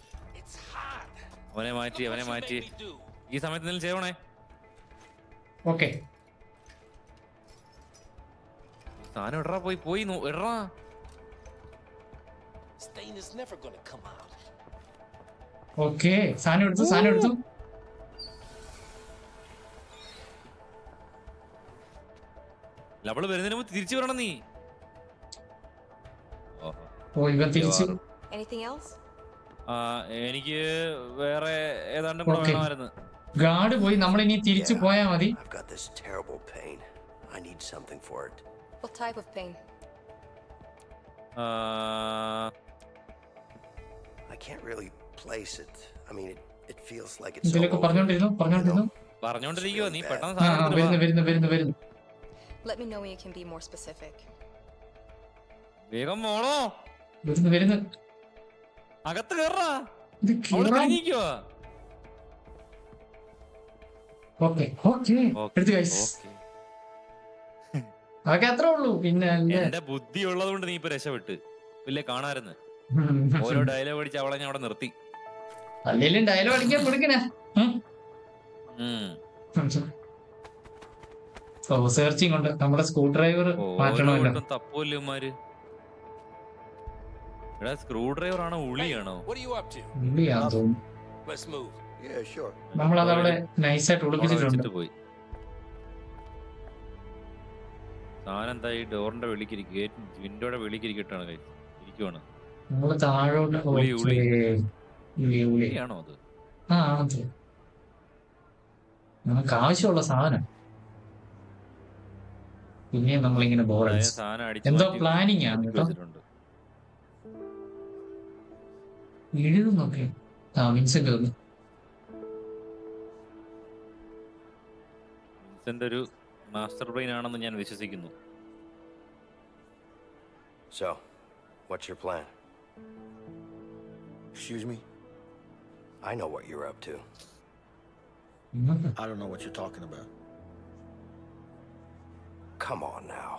D: അവനെ മാറ്റി അവനെ മാറ്റി ഈ സമയത്ത് എന്തെങ്കിലും ചെയ്യണേ
A: ഓക്കെ
D: സാധനം ഇടറാ പോയി പോയി നോ- ഇടറാ
I: Stain is never gonna come out.
A: Okay സാധനം എടുത്തു സാധനം എടുത്തു
D: അവള് വരുന്നതിന് മുമ്പ് തിരിച്ചു വരണം നീ ഓഹോ.
A: ഓ ഇവൻ തിരിച്ചു
J: Anything else?
D: ആ, എനിക്ക് വേറെ ഏതാണ്ടും കൂടെ
A: Okay.
D: വേണമായിരുന്നു
A: ഗാർഡ് പോയി നമ്മൾ ഇനി തിരിച്ചു
C: Yeah.
A: പോയാ മതി
C: I've got this terrible pain. I need something for it.
J: What type of pain?
D: ആ,
C: I can't really place it. I mean, it, it feels like it's all
A: ഇതിലൊക്കെ
C: over,
A: പറഞ്ഞോണ്ടിരുന്നു
C: you
A: പറഞ്ഞോണ്ടിരുന്നു
C: know?
D: പറഞ്ഞോണ്ടിരിക്കുവോ നീ പെട്ടെന്ന്
A: ആ ആ,
D: സാധനം എടുത്തിട്ട്
A: വരുന്നു
D: വാ.
A: വരുന്നു വരുന്നു വരുന്നു
J: Let me know when you can be more specific.
D: വേഗം പോണോ
A: വരുന്നു വരുന്നു
D: അകത്ത് കയറാ
A: ഇത്
D: അവള്
A: കീറാൻ
D: തിരിഞ്ഞിക്കുവാ
A: ഓക്കെ ഓക്കെ എടുത്തു ഗൈസ് അതൊക്കെ അത്രേ ഉള്ളൂ പിന്നെ അല്ലേ.
D: എന്റെ ബുദ്ധി ഉള്ളത് കൊണ്ട് നീ ഇപ്പൊ രക്ഷപ്പെട്ട് ഇല്ലേ കാണാരുന്ന് ഓരോ ഡയലോഗ് അടിച്ച് അവളെ ഞാൻ അവിടെ നിർത്തി
A: അല്ലേലും ഡയലോഗ് അടിക്കാൻ കൊടുക്കണേ
D: ഉം.
A: ഓ സെർച്ചിങ് കൊണ്ട് നമ്മുടെ സ്ക്രൂ ഡ്രൈവർ
D: ഓരോ
A: മാറ്റണമല്ലോ
D: വട്ടം തപ്പൂല്ലേ ഇവന്മാര് എടാ സ്ക്രൂ ഡ്രൈവർ ആണോ ഉളിയാണോ
E: What are you up to?
A: ഉള്ളിയാന്ന് തോന്നുന്നു
E: Let's move.
B: Yeah, sure.
A: നമ്മളത് അവിടെ നൈസായിട്ട്
D: അവിടെ
A: ഒളിപ്പിച്ചിട്ടുണ്ട്
D: വെച്ചിട്ട് പോയി സാധനം എന്താ ഈ ഡോറിന്റെ വെളിക്ക് ഗേറ്റ് വിൻഡോയുടെ വെളിക്ക് ഇരിക്കട്ടാണ് കൈ ഇരിക്കുവാണ്
A: നമ്മള് താഴോട്ട്
D: ഉളി, ഉളി.
A: ഓക്കേ. ഉളി ഉളി
D: ഉളിയാണോ അത്
A: ആ ആണത് നമുക്ക് ആവശ്യമുള്ള സാധനം പിന്നെയും നമ്മളിങ്ങനെ
D: അതായത്
A: ബോറടിച്ചു
D: സാധനം അടിച്ച്
A: എന്തോ
D: മാറ്റി
A: പ്ലാനിങ് ആണ്
D: ഒതുക്കി
A: കേട്ടോ
D: വെച്ചിട്ടുണ്ട്.
A: എഴുതുന്നൊക്കെ ആ വിൻസെന്റ് വന്നു
D: വിൻസെന്റ് ഒരു മാസ്റ്റർ ബ്രെയിൻ ആണെന്ന് ഞാൻ വിശ്വസിക്കുന്നു
C: So, what's your plan?
I: Excuse me?
C: I know what you're up to.
I: I don't know what you're talking about.
C: Come on now.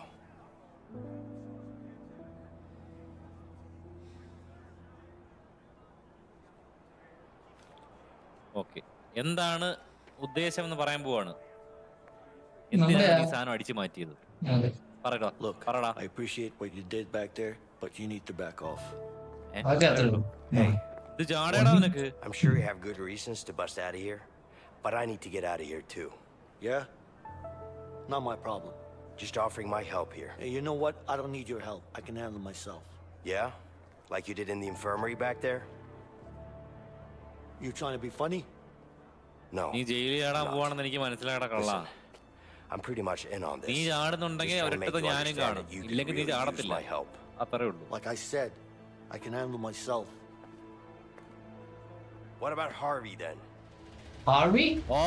D: Okay എന്താണ് ഉദ്ദേശം എന്ന് പറയാൻ പോവാണ് എന്തിനാണ്
A: നമ്മുടെ-
D: ഈ സാധനം അടിച്ചു മാറ്റിയത്
A: അതെ
D: പറയടാ
B: Look,
D: പറടാ
B: I appreciate what you did back there, but you need to back off.
D: ഏ?
A: അതൊക്കെ അത്രേ ഉള്ളൂ
C: Hey,
D: ഇത് ചാടേടാ നിനക്ക്
C: I'm sure you have good reasons to bust out of here, but I need to get out of here too.
B: Yeah? Not my problem.
C: Just offering my help here.
B: Hey, you know what? I don't need your help. I can handle myself.
C: Yeah? Like you did in the infirmary back there?
B: You trying to be funny?
C: No.
D: നീ ജയിലിൽ ചാടാൻ പോവാണെന്ന് എനിക്ക് മനസ്സിലാകട കള്ള
C: Listen, I'm pretty much in on this.
D: നീ ചാടുന്നുണ്ടെങ്കിൽ
C: Just wanna make
D: ഒരിടത്ത്
C: you
D: ഞാനും
C: understand
D: കാണും
C: that you could
D: ഇല്ലെങ്കിൽ നീ
C: really use
D: ചാടത്തില്ല
C: my help.
D: അത്രേ ഉള്ളൂ
B: Like I said, I can handle myself.
C: What about Harvey then?
A: Harvey
D: ഓ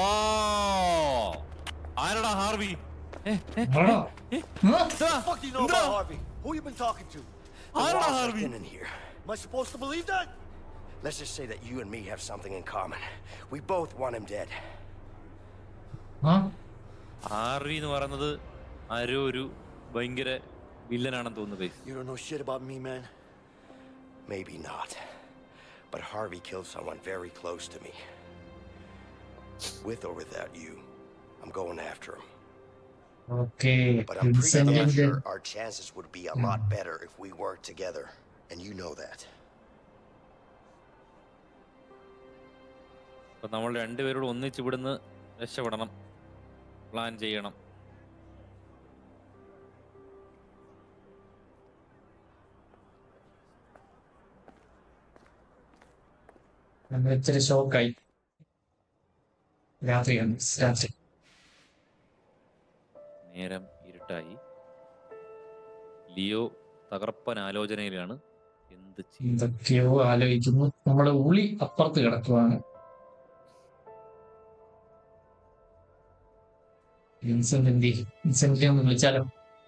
D: ആരടാ ഹാർവി ഏ, ഏ,
A: ആണോ
D: ഏ,
A: ആ?
D: ഇതാ,
B: What do you know
D: ഇതാ,
B: about Harvey? Who you been talking to?
D: ആരടാ
C: Walls have
D: Harvey
C: been in here.
B: Am I supposed to believe that?
C: Let's just say that you and me have something in common. We both want him dead.
A: ആ?
D: Harvey എന്ന് പറയുന്നത് ആരോ ഒരു ഭയങ്കര വില്ലനാണെന്ന് തോന്നുന്നു guys.
B: You don't know shit about me, man.
C: Maybe not. But Harvey killed someone very close to me. With or without you, I'm going after him.
A: Okay
C: But I'm pretty damn
A: വിൻസെന്റിന്റെ
C: sure our chances would be a lot better if we worked together. And you know that.
D: അപ്പൊ നമ്മൾ രണ്ടുപേരോട് ഒന്നിച്ച് ഇവിടുന്ന് രക്ഷപ്പെടണം plan ചെയ്യണം
A: നമ്മൾ ഇച്ചിരി ഷോക്കായി രാത്രിയാണ് രാത്രി
D: നേരം ഇരുട്ടായി ലിയോ തകർപ്പൻ ആലോചനയിലാണ് എന്ത് ചെയ്യും
A: എന്തൊക്കെയോ ആലോചിക്കുന്നു നമ്മുടെ ഉളി അപ്പുറത്ത് കിടക്കുവാണ് വിൻസെന്റ് എന്തി വിൻസെന്റിനെ ഒന്ന് വിളിച്ചാലോ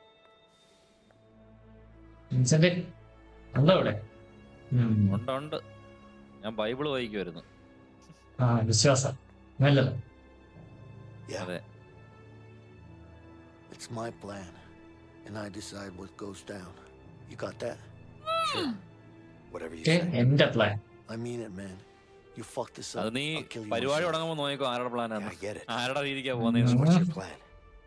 A: വിൻസെന്റ് ഉണ്ടോ അവിടെ ഉം.
D: ഉണ്ട് ഉണ്ട് ഞാൻ ബൈബിള് വായിക്കുമായിരുന്നു
A: ആ വിശ്വാസം നല്ലത്
B: Yeah,
D: അതെ
B: it's my plan. And I decide what goes down. You got that? Sure.
C: Whatever you
A: ഏ
C: say.
A: എന്റെ plan
B: I mean it, man. You fuck this
D: അത്
B: up.
D: നീ
B: I'll kill you
D: പരിപാടി
B: myself.
D: തുടങ്ങുമ്പോ നോക്കിക്കോ ആരുടെ
C: Yeah,
D: പ്ലാനാണ്
C: I get it.
D: ആരുടെ രീതിക്കാ
A: ഉം.
D: പോകുന്നത്
C: What's your plan?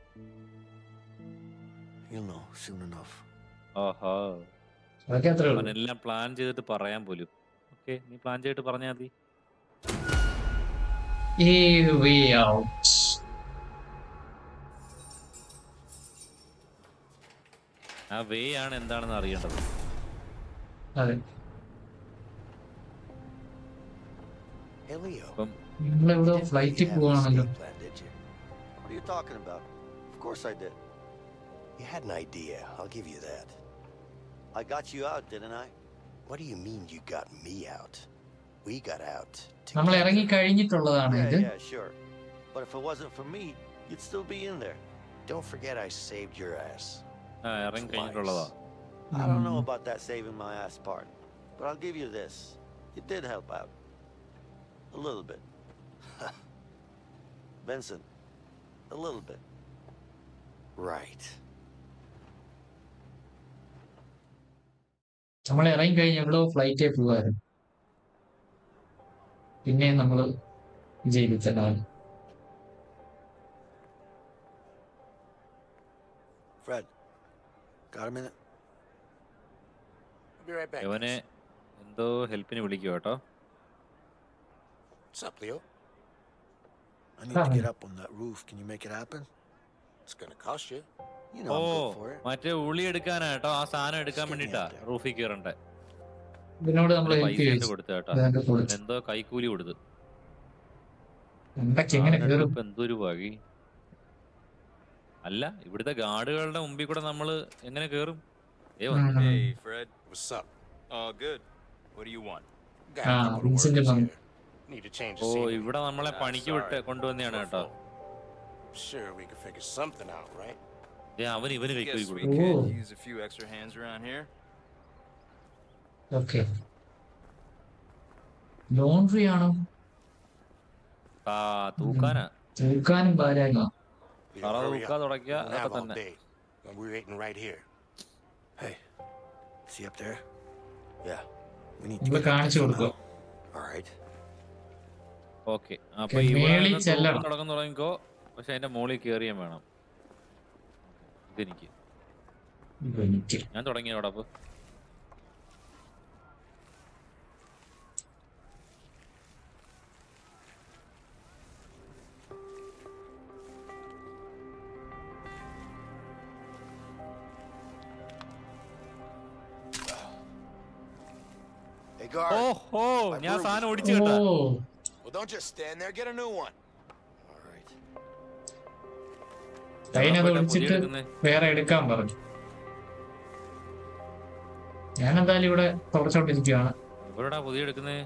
B: You'll know soon enough.
D: ഓഹോ
A: അതൊക്കെ അത്രേ ഉള്ളൂ
D: അവനെല്ലാം പ്ലാൻ ചെയ്തിട്ട് പറയാൻ പോലും ഓക്കെ നീ പ്ലാൻ ചെയ്തിട്ട് പറഞ്ഞാൽ മതി
A: ഏ വേ ഔട്ട്
D: ആ വേ ആണ് എന്താണെന്ന് അറിയേണ്ടത്
A: അതെ
C: Hey, Leo.
D: അപ്പം
A: നിങ്ങളെവിടെ
C: you didn't
A: ഫ്ലൈറ്റിൽ
C: really have an
A: പോവാണല്ലോ
C: escape plan, did you?
B: What are you talking about? Of course I did.
C: You had an idea. I'll give you that.
B: I got you out, didn't I?
C: What do you mean you got me out? We got out.
A: നമ്മൾ
C: together.
A: ഇറങ്ങി കഴിഞ്ഞിട്ടുള്ളതാണ്
B: Yeah,
A: ഇത്
B: yeah, sure. But if it wasn't for me, you'd still be in there.
C: Don't forget I saved your ass.
D: ആ ഇറങ്ങി കഴിഞ്ഞിട്ടുള്ളതാ
B: I don't know about that saving my ass part, but I'll give you this. You did help out. A little bit. Vincent, a little bit.
C: Right.
A: നമ്മൾ ഇറങ്ങി കഴിഞ്ഞ് എവിടെയോ ഫ്ലൈറ്റേ പോവായിരുന്നു പിന്നെ നമ്മൾ ജയിലിച്ചതാണ്
B: Fred, got a minute?
E: I'll be right back.
D: ഇവനെ എന്തോ ഹെൽപ്പിന് വിളിക്കുക കേട്ടോ
E: What's up, Leo?
B: I need to get up on that roof. Can you make it happen?
E: It's gonna cost you.
B: You know
D: oh
B: I'm good for it.
D: മറ്റേ ഉളി എടുക്കാനാ കേട്ടോ ആ സാധനം എടുക്കാൻ വേണ്ടിട്ടാ റൂഫിൽ കയറണ്ടേ
A: ഇതിനോട് നമ്മൾ ഹെൽപ്പ്
D: പൈസ
A: ചെയ്തു
D: കൊടുത്തു കേട്ടോ
A: ഇതാണ്ട് കൊടുത്തു.
D: എന്തോ കൈക്കൂലി കൊടുത്തു
A: എന്തൊക്കെ എങ്ങനെ
D: സാധനം
A: കയറും
D: ഇപ്പൊ എന്തൊരു വഴി അല്ല ഇവിടുത്തെ ഗാർഡുകളുടെ മുമ്പിൽ കൂടെ നമ്മള് എങ്ങനെ കേറും ഏ വന്നു.
A: ഉം.
K: Hey, Fred. What's up? All good. What do you want?
E: Got
A: ആ
E: a couple of
A: Vincent
E: workers
A: വന്നു
E: here. Need to change
D: ഓ
E: the scene.
D: ഇവിടെ നമ്മളെ പണിക്ക് വിട്ട് കൊണ്ടുവന്നെയാണ് കേട്ടോ
E: Sure, we can figure something out, right?
D: ഏ അവന് ഇവന് കൈക്കൂലി
K: Guess we
D: കൊടുക്കും
A: Oh.
K: could use a few extra hands around here.
A: Okay laundry ആണോ
D: ആ തൂക്കാനാ
A: തൂക്കാനും ഭാരാഗോ
E: Leo,
D: തറ
E: hurry
D: തൂക്കാ
E: up.
D: തുടങ്ങിയ
E: We don't
D: അതൊക്കെ
E: have all
D: തന്നെ
E: day. And we're waiting right here.
B: Hey, see up there? Yeah. We need to
A: നമ്മൾ
B: get up
A: കാണിച്ചു
B: there
A: കൊടുക്കുക
B: somehow. All right.
D: Okay അപ്പൊ
A: Okay,
D: ഇവിടെ
A: മേളിൽ
D: നിന്ന്
A: ചെല്ലണം.
D: തൂക്കം തുടങ്ങുന്ന തുടങ്ങിക്കോ പക്ഷെ അതിന്റെ മുകളിൽ കേറിയാൻ വേണം ഇതെനിക്ക്
A: എനിക്ക്
D: ഞാൻ തുടങ്ങിയോടാ അപ്പൊ
E: Hey, guard.
D: ഓഹോ
E: My
D: ഞാൻ
E: broom
D: സാധനം
E: is
D: ഓടിച്ചു
A: ഓ
D: കേട്ടാ
E: Well, don't just stand there. Get a new one.
B: All right.
A: കൈനത്
D: പുതിയ
A: ഒളിച്ചിട്ട്
D: എടുക്കുന്നെ.
A: വേറെ എടുക്കാൻ പറഞ്ഞു ഞാൻ എന്തായാലും ഇവിടെ തുടച്ചോണ്ടിരിക്കുകയാണ്
D: എവിടെടാ പുതിയ എടുക്കുന്നേ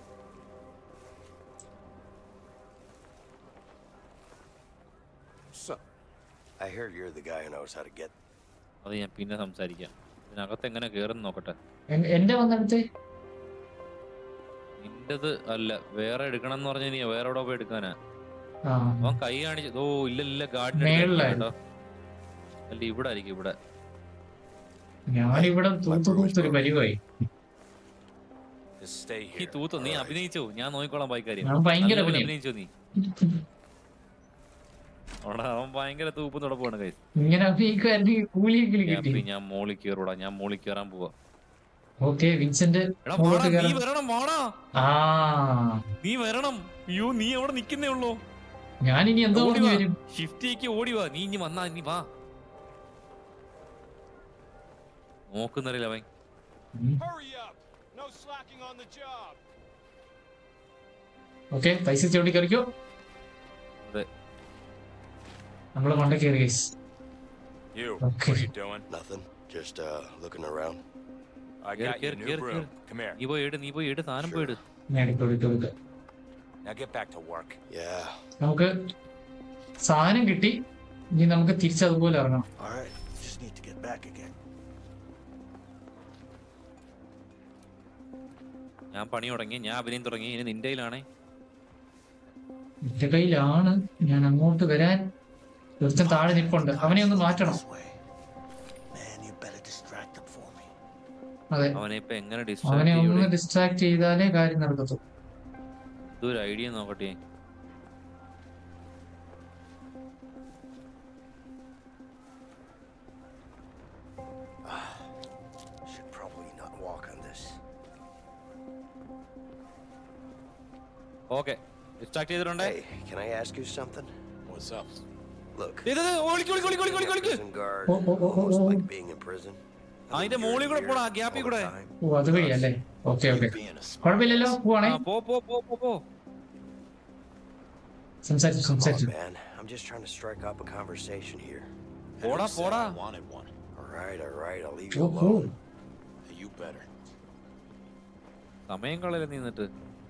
E: What's up?
C: I hear you're the guy who knows how to get.
D: അത് ഞാൻ പിന്നെ സംസാരിക്കാം ഇതിനകത്ത് എങ്ങനെ കേറുന്നു നോക്കട്ടെ
A: എൻ- എന്റെ വന്നെടുത്ത്
D: നിന്റത് അല്ല വേറെ എടുക്കണം എന്ന് പറഞ്ഞ നീ വേറെ എവിടെ പോയി എടുക്കാനാ
A: ആ
D: അവൻ കൈ കാണിച്ചു ഓ ഇല്ല ഇല്ല ഗാർഡിന്
A: മേളിലായിരുന്നു.
D: അല്ല ഇവിടെ ആയിരിക്കും ഇവിടെ
A: ഞാനിവിടെ തൂത്ത് തൂത്തൊരു പരിവായി
K: Just stay
D: ഈ
K: here.
D: തൂത്ത് നീ അഭിനയിച്ചോ ഞാൻ നോക്കിക്കോളാം ബൈക്കാരി
A: ഞാൻ ഭയങ്കര അഭിനയം.
D: അഭിനയിച്ചോ നീ അവിടെ അവൻ ഭയങ്കര തൂപ്പ് നടപ്പാണ് കൈ
A: ഇങ്ങനെ അഭിനയിക്കുമായിരുന്നെങ്കിൽ കൂലിയെങ്കിലും കിട്ടി
D: ഞാൻ മോളിൽ കയറൂടാ ഞാൻ മോളിൽ കയറാൻ പോവാ
A: ഓക്കെ വിൻസെന്റ്
D: എടാ
A: മുകളിലോട്ട്
D: വാടാ, നീ
A: കയറാം
D: വരണം വാടാ
A: ആ
D: നീ വരണം അയ്യോ നീ അവിടെ നിക്കുന്നേ ഉള്ളൂ
A: ഞാനിനി എന്തോ
D: ഓടി
A: പറഞ്ഞു
D: വാ.
A: വരും
D: ഷിഫ്റ്റിലേക്ക് ഓടി വാ നീ ഇനി വന്നാ നീ വാ നോക്കുന്നറിയില്ല അവൻ
F: Hurry up! No slacking on the job.
A: Okay പൈസ ചവിട്ടി കയറിക്കോ
D: അതെ
A: നമ്മള് മണ്ട കയറി guys.
K: You.
A: Okay.
K: What are you doing?
C: Nothing. Just uh, looking around.
K: I
D: Here,
K: got you
D: here,
K: a new
D: here,
K: broom.
D: here.
K: Come here.
D: നീ പോയി ഇട് നീ പോയി ഇട് സാധനം പോയി ഇട്
A: ഞാൻ എടുത്തു എടുത്തു എടുത്തു
K: Now get back to work.
C: Yeah.
A: നമുക്ക് സാധനം കിട്ടി ഇനി നമുക്ക് തിരിച്ചതുപോലെ ഇറങ്ങണം
B: All right. Just need to get back again.
D: ഞാൻ പണി തുടങ്ങി ഞാൻ അഭിനയം തുടങ്ങി ഇനി നിന്റെ കയ്യിലാണേ
A: എന്റെ കയ്യിലാണ് ഞാൻ അങ്ങോട്ട് വരാൻ ഒരുത്തൻ താഴെ നിപ്പുണ്ട് അവനെ ഒന്ന് മാറ്റണം
B: This way. Man, you better distract them for me.
A: അതെ
D: അവനെ ഇപ്പൊ എങ്ങനെ
A: അവനെ
D: ഡിസ്ട്രാക്ട്
A: ഒന്ന്
D: ചെയ്യൂടെ
A: ഡിസ്ട്രാക്ട് ചെയ്താലേ കാര്യം നടക്കത്തു
D: ഇതൊരു ഐഡിയ നോക്കട്ടെ
C: Should probably not walk on this.
D: Okay distract ചെയ്തിട്ടുണ്ടേ
C: Hey, can I ask you something?
E: What's up?
C: Look,
D: ഇത് ഇത് ഒളിക്ക് ഒളിക്ക് ഒളിക്ക് ഒളിക്ക്
C: being a
D: ഒളിക്ക്
C: prison guard,
A: Oh, oh, oh, oh,
C: almost
A: oh.
C: like being in prison. I
D: അതിന്റെ
C: mean,
D: മുകളിൽ
C: you're
D: കൂടെ
C: in
D: പോടാ
C: here
D: ഗ്യാപ്പിൽ
C: all the
D: കൂടെ
C: time.
A: ഓ അത് വഴിയല്ലേ okay okay
E: Being a smart
A: കുഴപ്പമില്ലല്ലോ പോവാണേ
D: ആ, പോ പോ പോ പോ പോ
A: സംസാരിച്ചു
C: Come
A: സംസാരിച്ചു
C: on, man. I'm just trying to strike up a conversation here.
D: പോടാ
E: Henry said
D: പോടാ
E: I wanted one.
C: All right, all right. I'll leave you
A: ഓഹോ
C: alone.
E: You better.
D: സമയം കളയില്ല നീ എന്നിട്ട്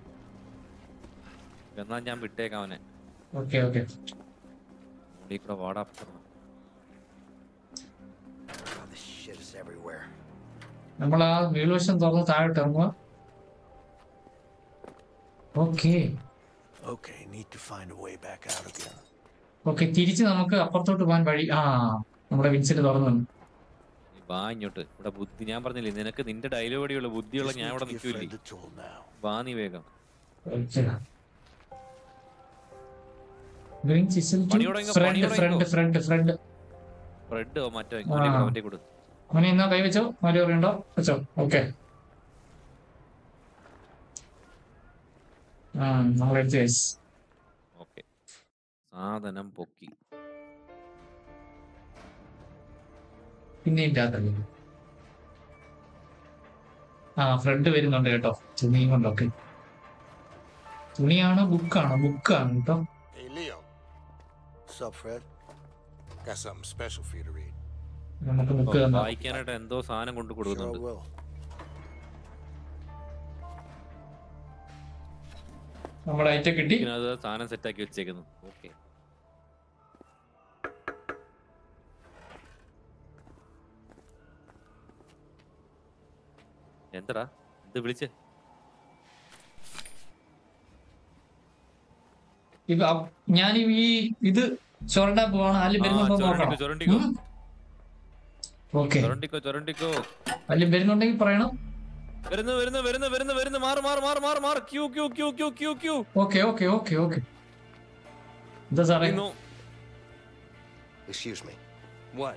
D: എന്നാ ഞാൻ വിട്ടേക്കാം അവനെ
A: ഓക്കെ ഓക്കെ
D: മുകളിൽ കൂടെ വാടാ പെട്ടെന്ന്.
C: Oh, this shit is everywhere.
A: നമ്മൾ ആ വീൾവശം തുറന്ന് താഴോട്ട് ഇറങ്ങുക okay
B: Okay, need to find a way back out again.
A: Okay തിരിച്ച് നമുക്ക് അപ്പുറത്തോട്ട് പോകാൻ വഴി ആ നമ്മുടെ വിൻസെന്റ് തുറന്നു തന്നു.
D: വാ ഇങ്ങോട്ട് ഇവിടെ ബുദ്ധി ഞാൻ പറഞ്ഞില്ലേ നിനക്ക് നിന്റെ ഡയലോഗ് അടിയുള്ള ബുദ്ധിയുള്ള
B: Just
D: ഞാൻ
B: need
D: ഇവിടെ
B: to give
D: നിൽക്കൂലേ
B: Fred the tool now.
D: വാ നീ വേഗം
A: ഗ്രീൻ ചിസിൽ
D: പണി തുടങ്ങിക്കോ, പണി
A: friend friend friend friend
D: bread മറ്റോ
A: ആ.
D: അവന്റെ കൊടു
A: മോനെ എന്നാ കൈ വെച്ചോ മാറി പറയണ്ടോ വെച്ചോ ഓക്കെ ആ നമ്മളെടുത്ത് guys.
D: ഓക്കെ സാധനം പൊക്കി
A: പിന്നെ ഇതിന്റെ അകത്തല്ലേ ആ ഫ്രണ്ട് വരുന്നുണ്ട് കേട്ടോ തുണിയും കൊണ്ടൊക്കെ തുണിയാണോ ബുക്കാണോ ബുക്കാണ് കേട്ടോ
I: Hey, Leo.
B: What's up, Fred?
I: Got something special for you to read.
A: നമുക്ക് ബുക്ക് തന്നാ
D: വായിക്കാനായിട്ട് എന്തോ സാധനം കൊണ്ട്
B: Sure
D: കൊടുക്കുന്നുണ്ട്
B: will.
A: നമ്മുടെ ഐറ്റം കിട്ടി
D: അത് സാധനം സെറ്റാക്കി വെച്ചേക്കുന്നു ഓക്കെ എന്തടാ ഇത് വിളിച്ചേ
A: ഇപ്പൊ ഞാൻ ഈ ഇത് ചൊരണ്ടാൻ പോവാണ് ആരും
D: ആ,
A: വരുന്നുണ്ടോ
D: ചുരണ്ടിക്കോ, ചുരണ്ടിക്കോ.
A: നോക്കണം ഓക്കെ
D: ചൊരണ്ടിക്കോ ചൊരണ്ടിക്കോ
A: ആരും വരുന്നുണ്ടെങ്കിൽ പറയണം
D: വരുന്നു വരുന്നു വരുന്നു വരുന്നു വരുന്നു മാറ് മാറ് മാറ് മാറ് മാറ് queue queue queue queue queue queue
A: okay okay okay okay എന്താ സാറേ
D: ഇന്നു
C: Excuse me.
E: What?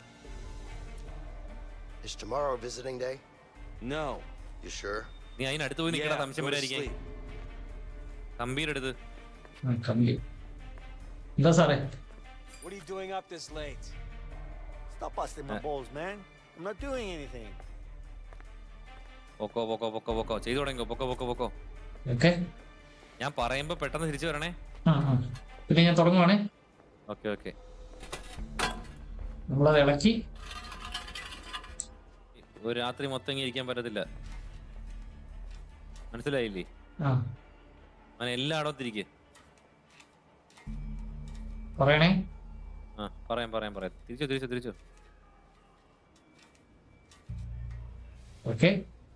C: Is tomorrow visiting day?
E: No.
C: You sure?
D: നീ അതിനടുത്ത് പോയി നിൽക്കണ
E: Yeah,
D: സംശയം
E: go to
D: വരായിരിക്കും
E: sleep.
D: തമ്പീരുടെ അടുത്ത്
A: ആ, കമ്പി എന്താ സാറേ
E: What are you doing up this late?
B: Stop busting my
D: Uh.
B: balls, man. I'm not doing anything.
D: പൊക്കോ പൊക്കോ പൊക്കോ പൊക്കോ ചെയ്തു തുടങ്ങിക്കോ പൊക്കോ പൊക്കോ പൊക്കോ
A: ഓക്കെ
D: ഞാൻ പറയുമ്പോ പെട്ടെന്ന് തിരിച്ചു വരണേ
A: ആ ആ പിന്നെ ഞാൻ തുടങ്ങുവാണേ
D: ഓക്കെ ഓക്കെ
A: നമ്മളത് ഇളക്കി
D: ഒരു രാത്രി മൊത്തം ഇങ്ങനെ ഇരിക്കാൻ പറ്റത്തില്ല മനസ്സിലായില്ലേ
A: ആ
D: അവൻ എല്ലായിടത്തും തിരിക്കുക
A: പറയണേ
D: ആ പറയാം പറയാം പറയാം തിരിച്ചോ തിരിച്ചോ തിരിച്ചോ
A: ഓക്കെ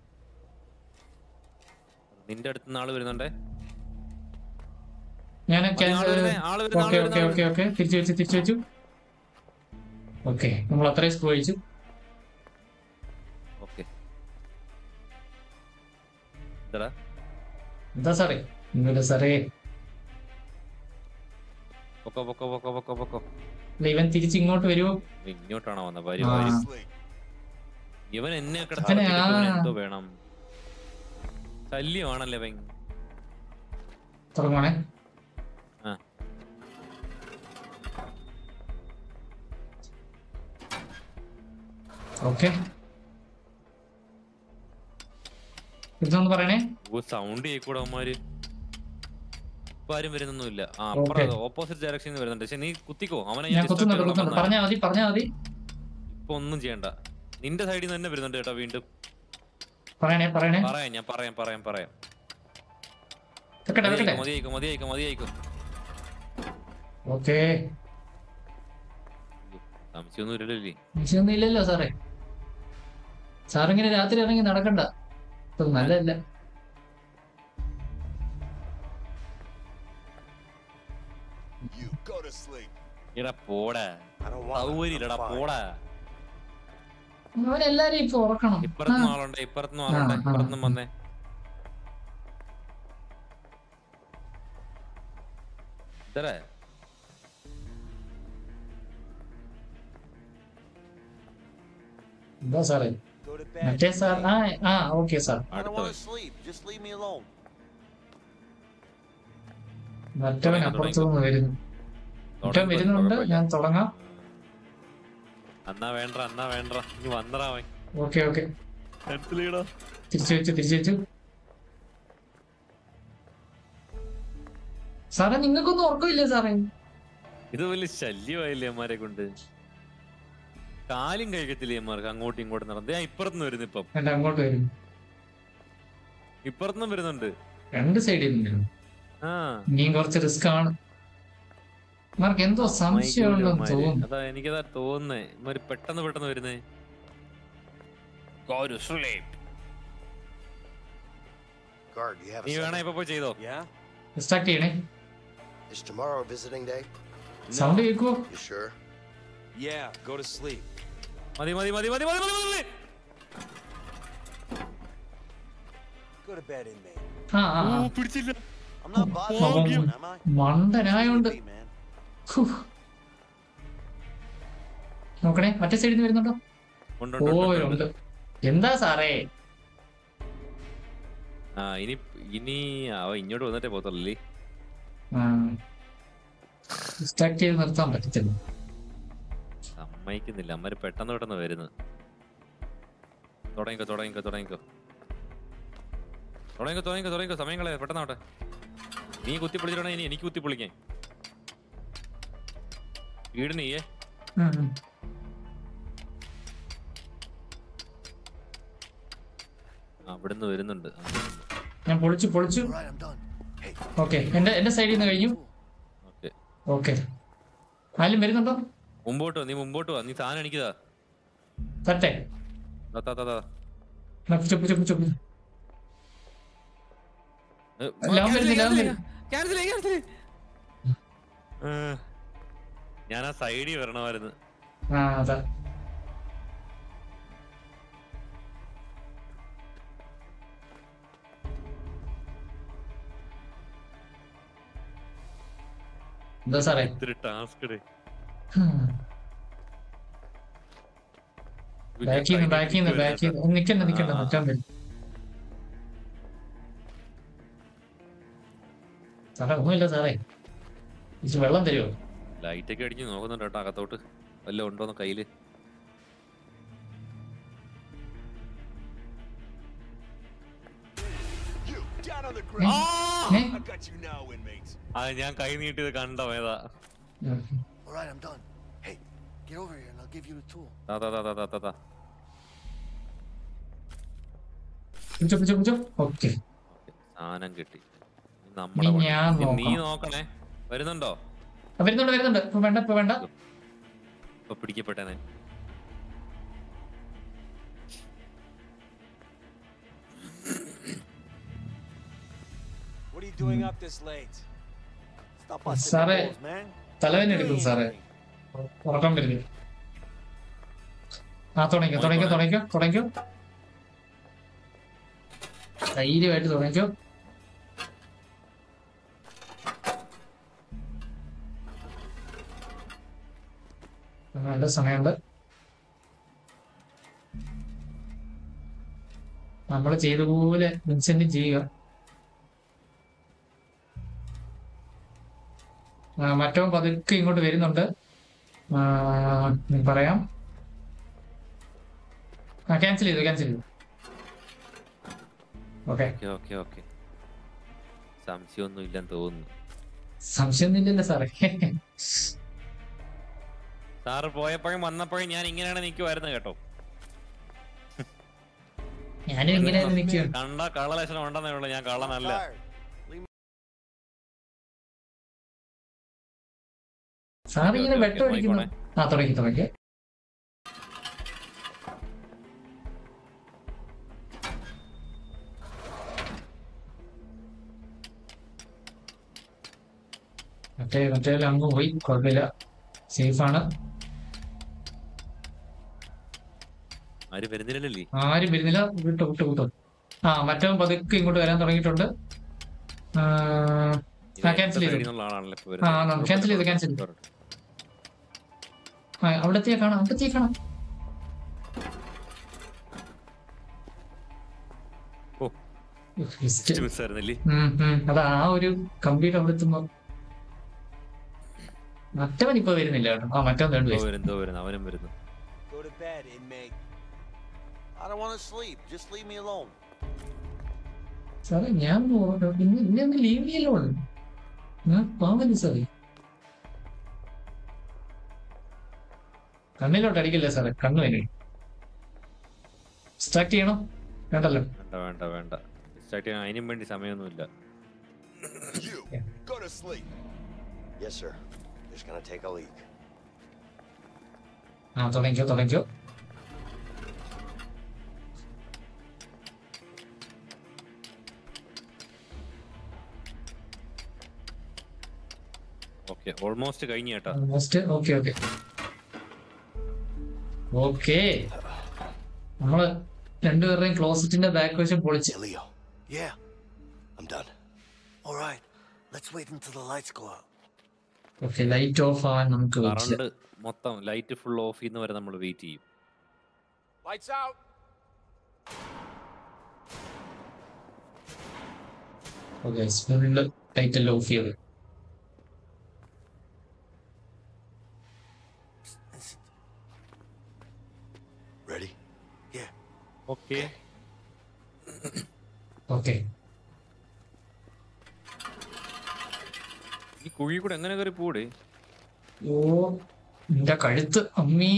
D: നിന്റെ അടുത്ത് നിന്ന് ആള് വരുന്നുണ്ടേ
A: ഞാൻ
D: മതി, ആള് വരുന്നേ, ആള് വരുന്നേ,
A: ഓക്കെ
D: ആള്
A: ഓക്കെ
D: വരുന്നേ,
A: ഓക്കെ ഓക്കെ തിരിച്ചു വെച്ചു തിരിച്ചു വെച്ചു ഓക്കെ നമ്മൾ അത്രയും സ്ക്രൂ അയച്ചു
D: ഓക്കെ എന്താടാ
A: എന്താ സാറേ ഒന്നുമില്ല സാറേ
D: പൊക്കോ പൊക്കോ പൊക്കോ പൊക്കോ പൊക്കോ
A: അല്ല, ഇവൻ തിരിച്ച് ഇങ്ങോട്ട് വരുമോ
D: ഇങ്ങോട്ടാണോ വന്ന ഭാര്യ
A: ആ.
D: ഭാര്യ ഇവൻ എന്നെ
A: അവനെ
D: കിടത്തി
A: ആ-
D: എന്തോ വേണം ശല്യമാണല്ലേ ഭയ
A: തുടങ്ങുവാണേ
D: ആ
A: ഓക്കെ ഇതൊന്ന് പറയണേ
D: സൗണ്ട് കേക്കൂടെ അവന്മാര് ഇപ്പൊ ആരും വരുന്നൊന്നുമില്ല ആ
A: Okay.
D: അപ്പുറം ഓപ്പോസിറ്റ് ഡയറക്ഷനിൽ വരുന്നുണ്ട് പക്ഷെ നീ കുത്തിക്കോ അവനെ
A: ഞാൻ
D: ഞാൻ
A: കുത്തുന്നുണ്ട് കുത്തുന്നുണ്ട് പറഞ്ഞാ മതി പറഞ്ഞാ മതി
D: ഇപ്പൊ ഒന്നും ചെയ്യണ്ട നിന്റെ സൈഡിൽ നിന്ന് തന്നെ വരുന്നുണ്ട് കേട്ടോ വീണ്ടും
A: പറയണേ പറയണേ
D: പറയാം ഞാൻ പറയാം പറയാം പറയാം
A: വെക്കട്ടെ വെക്കട്ടെ
D: മതിയായിക്കോ മതിയായിക്കോ മതിയായിക്കോ
A: ഓക്കെ
D: സംശയമൊന്നും ഇല്ലല്ലേ
A: വിഷയൊന്നും ഇല്ലല്ലോ സാറേ സാറിങ്ങനെ രാത്രി ഇറങ്ങി നടക്കണ്ട ഇത് നല്ലതല്ല
I: You go to sleep.
D: എടാ പോടാ
B: I don't want
D: സൗകര്യം ഇല്ലടാ പോടാ
A: അവനെല്ലാരും ഇപ്പൊ ഉറക്കണം
D: ഇപ്പുറത്തുനിന്ന്
A: ആ.
D: ആളുണ്ട് ഇപ്പുറത്തുനിന്ന് ആളുണ്ട്
A: ആ, ആ.
D: ഇപ്പുറത്തുനിന്നും വന്നേ ഇതരേ
A: എന്താ സാറേ
E: Go to bed.
A: മറ്റേ സാർ ആ ആ ഓക്കെ സാർ
B: I don't
D: അടുത്ത
B: want to sleep. Just leave me alone.
A: മറ്റവൻ അപ്പുറത്തു നിന്ന് വരുന്നു മറ്റവൻ വരുന്നുണ്ട് ഞാൻ തുടങ്ങാം
D: അന്നാ വേണ്ട അന്നാ വേണ്ട ഇനി വന്നടാ അവൻ
A: ഓക്കെ ഓക്കെ
D: എടുത്തില്ലേടാ
A: തിരിച്ചു വെച്ചു തിരിച്ചു വെച്ചു സാറേ നിങ്ങൾക്കൊന്നും ഉറക്കമില്ലേ സാറേ
D: ഇത് വലിയ ശല്യമായില്ലേ അമ്മാരെ കൊണ്ട് കാലും കഴിക്കത്തില്ലേ അമ്മാർക്ക് അങ്ങോട്ടും ഇങ്ങോട്ടും നടന്നത് ഞാൻ ഇപ്പുറത്തുനിന്ന് വരുന്നു ഇപ്പം
A: എന്റെ അങ്ങോട്ട് വരും
D: ഇപ്പുറത്തുനിന്നും വരുന്നുണ്ട്
A: രണ്ട് സൈഡിൽ നിന്ന് വരും
D: ആ
A: ഇനിയും കുറച്ച് റിസ്ക് ആണ് മാർക്ക് എന്തോ സംശയമുണ്ടെന്ന്
D: അമ്മായിക്ക്
A: തോന്നുന്നു
D: അതാ എനിക്കതാ തോന്നുന്നേ ഇമാര് പെട്ടെന്ന് പെട്ടെന്ന് വരുന്നേ Go to sleep.
C: Guard, you have a
D: നീ വേണേ
C: second?
D: ഇപ്പൊ പോയി ചെയ്തോ
E: Yeah?
A: സ്റ്റാർട്ട് ചെയ്യണേ
C: Is tomorrow visiting day?
A: Sound കേൾക്കുവോ
C: You sure?
E: Yeah, go to sleep.
D: മതി മതി മതി മതി മതി മതി മതി
E: Go to bed, inmate.
A: ആ ആ ആ.
D: പിടിച്ചില്ല
B: I'm not bothering
A: അവൻ
B: you, am I?
A: മണ്ടനായോണ്ട്
B: Be, man.
A: ഹൂ. നോക്കണേ മറ്റേ സൈഡിൽ നിന്ന് വരുന്നുണ്ടോ
D: ഉണ്ട്,
A: ഓ
D: ഉണ്ട്, ഉണ്ട്,
A: ഉണ്ട്
D: ഉണ്ട്.
A: എന്താ സാറേ
D: ആ ഇനി ഇനി അവ ഇങ്ങോട്ട് വന്നിട്ടേ പോകത്തുള്ളൂ
A: ഡിസ്ട്രാക്ട് ചെയ്ത് നിർത്താൻ പറ്റത്തില്ല
D: സമ്മതിക്കുന്നില്ല അമ്മര് പെട്ടെന്ന് പെട്ടെന്ന് വരുന്നത് തുടങ്ങിക്കോ തുടങ്ങിക്കോ തുടങ്ങിക്കോ തുടങ്ങിക്കോ തുടങ്ങിക്കോ തുടങ്ങിക്കോ സമയം കളയാ പെട്ടെന്നാവട്ടെ നീ കുത്തി പൊളിച്ചിട്ടുണ്ടെ ഇനി എനിക്ക് കുത്തി പൊളിക്കാൻ വീട് നീയേ
A: ഉം, ഉം.
D: അവിടുന്ന് വരുന്നുണ്ട് ആ, വരുന്നു.
A: ഞാൻ പൊളിച്ചു പൊളിച്ചു
C: All right, I'm done. Hey,
A: okay എന്റെ എന്റെ സൈഡിൽ നിന്ന് കഴിഞ്ഞു
D: ഓക്കെ
A: ഓക്കെ ആരും വരുന്നുണ്ടോ
D: മുമ്പോട്ട് വാ നീ മുമ്പോട്ട് വാ നീ സാധനം എനിക്കതാ
A: തട്ടെ
D: താ, താ, താ, താ.
A: എന്നാ പിടിച്ചോ, പിടിച്ചോ, പിടിച്ചോ, പിടിച്ചോ.
D: ഏ,
A: എല്ലാം
D: cancel
A: വരുന്നില്ല,
D: ചെയ്യ്,
A: എല്ലാം
D: cancel ചെയ്യ്, cancel ചെയ്യ്. ഏ, ഞാൻ ആ സൈഡിൽ വരണമായിരുന്നു
A: ആ അതാ എന്താ സാറേ
D: ഇത്തിരി ടാസ്ക്
A: ബാക്ക് ചെയ്യുന്നു ബാക്ക് ചെയ്യുന്നു ബാക്ക് ചെയ്യുന്നു നിക്കണ്ട നിക്കണ്ട നിക്കാൻ പറ്റും സാറേ ഒന്നുമില്ല സാറേ ഇച്ചിരി വെള്ളം തരുമോ
D: ലൈറ്റ് ഒക്കെ അടിച്ച് നോക്കുന്നുണ്ട് കേട്ടോ അകത്തോട്ട് വല്ല ഉണ്ടോന്ന് കയ്യില്
E: You, down on the
A: ഏ?
E: ground.
A: ഏ?
E: I got you now, inmates.
D: ആ ഞാൻ കൈ നീട്ടിയത് കണ്ടോ ഏതാ
A: ഉം.
C: all right, I'm done. Hey, get over here and I'll give you the tool.
D: താ താ താ താ താ താ താ
A: പിടിച്ചോ പിടിച്ചോ പിടിച്ചോ ഓക്കെ
D: ഓക്കേ, സാധനം കിട്ടി ഇനി നമ്മുടെ പണി.
A: ഞാൻ
D: ഇനി നീ
A: നോക്കാം.
D: നോക്കണേ വരുന്നുണ്ടോ
A: വരുന്നുണ്ട് വരുന്നുണ്ട് ഇപ്പൊ വേണ്ട ഇപ്പൊ വേണ്ട
D: ഇപ്പൊ പിടിക്കപ്പെട്ടനെ
E: What are you doing up this late?
B: Stop busting
A: Sorry.
B: the balls, man.
A: തലവേദന എടുക്കും സാറേ ഉറക്കം വരുന്നു ആ തുടങ്ങിക്കോ തുടങ്ങിക്കോ തുടങ്ങിക്കോ തുടങ്ങിക്കോ ധൈര്യമായിട്ട് തുടങ്ങിക്കോ നല്ല സമയമുണ്ട് നമ്മൾ ചെയ്ത പോലെ വിൻസെന്റ് ചെയ്യുക ആ, മറ്റവൻ പതുക്കെ ഇങ്ങോട്ട് വരുന്നുണ്ട് ആ, ഞാൻ പറയാം ആ ക്യാൻസൽ ചെയ്തു ക്യാൻസൽ ചെയ്തു ഓക്കെ
D: ഓക്കെ ഓക്കെ ഓക്കെ സംശയമൊന്നും ഇല്ലെന്ന് തോന്നുന്നു
A: സംശയമൊന്നുമില്ലല്ലോ സാറേ
D: സാറ് പോയപ്പോഴും വന്നപ്പോഴും ഞാൻ ഇങ്ങനെയാണ് നിൽക്കുമായിരുന്നു കേട്ടോ
A: ഞാനും ഇങ്ങനെ നിൽക്കുക
D: കണ്ട കള്ള ലക്ഷണം ഉണ്ടെന്നേ ഉള്ളൂ ഞാൻ കള്ളനല്ല
B: Tired.
A: സാർ ഇങ്ങനെ
D: ഓക്കേ,
A: വെട്ടം
D: ഓക്കേ,
A: അടിക്കുന്നു ആ തുടങ്ങി തുടങ്ങി മറ്റേ മറ്റേ അങ്ങ് പോയി കുഴപ്പമില്ല സേഫാണ്
D: ആരും വരുന്നില്ലല്ലേ
A: ആരും വരുന്നില്ല വിട്ടു വിട്ടു വിട്ടു ആ മറ്റവൻ പതുക്കെ ഇങ്ങോട്ട് വരാൻ തുടങ്ങിയിട്ടുണ്ട് ആ, ആ, cancel ചെയ്തു.
D: ആളാണല്ലോ ഇപ്പൊ
A: ആ, ആ, cancel ചെയ്തു, cancel ചെയ്തു. ആ, അവിടത്തെ കാണാം അവിടത്തെ കാണാം
D: ഓ
A: Just-
D: മിസ്സായിരുന്നില്ലേ
A: ഉം, ഉം. അതാ ആ ഒരു കമ്പ്യൂട്ടർ അവിടെ എത്തുമ്പോ മറ്റവൻ ഇപ്പൊ വരുന്നില്ല കേട്ടോ ആ മറ്റവൻ വേണ്ട
D: എന്തോ വരുന്നു എന്തോ വരുന്നു അവനും വരുന്നു
E: Go to bed, inmate.
B: I don't want to sleep. Just leave me alone.
A: സാറേ ഞാൻ പോ- ഇന്ന് ഇന്നെ ഒന്ന് ലീവ് ചെയ്യല്ലോ ഞാൻ പാവല്ലേ സാറേ കണ്ണിലോട്ട് അടിക്കില്ലേ സാറേ കണ്ണ് വേണ്ടി സ്റ്റാർട്ട് ചെയ്യണം വേണ്ടല്ലോ
D: വേണ്ട വേണ്ട വേണ്ട സ്റ്റാർട്ട് ചെയ്യാൻ അതിനും വേണ്ടി സമയമൊന്നുമില്ല
E: You, go to sleep.
C: Yes, sir. Just gonna take a leak.
A: ആ തുടങ്ങിക്കോ തുടങ്ങിക്കോ
D: ഓക്കെ ഓൾമോസ്റ്റ് കഴിഞ്ഞു കേട്ടാ
A: ഓൾമോസ്റ്റ് ഓക്കെ ഓക്കെ ഓക്കെ നമ്മള് രണ്ടുപേരുടെയും ക്ലോസറ്റിന്റെ ബാക്ക് വശം പൊളിച്ച്
C: Leo.
B: Yeah, I'm done. All right, let's wait until the lights go out.
A: Okay light off ആവാൻ നമുക്ക് വെച്ചില്ല
D: കറണ്ട് മൊത്തം ലൈറ്റ് ഫുൾ ഓഫ് ചെയ്യുന്ന വരെ നമ്മൾ വെയിറ്റ് ചെയ്യും
F: Lights out.
A: ഓക്കെ സ്പൂണില് ലൈറ്റ് എല്ലാം ഓഫ് ചെയ്ത്
C: Ready?
D: ഓക്കെ
A: ഓക്കെ
D: ഈ കുഴി കൂടെ എങ്ങനെ കയറി പോടെ
A: ഓ നിന്റെ കഴുത്ത് അമ്മീ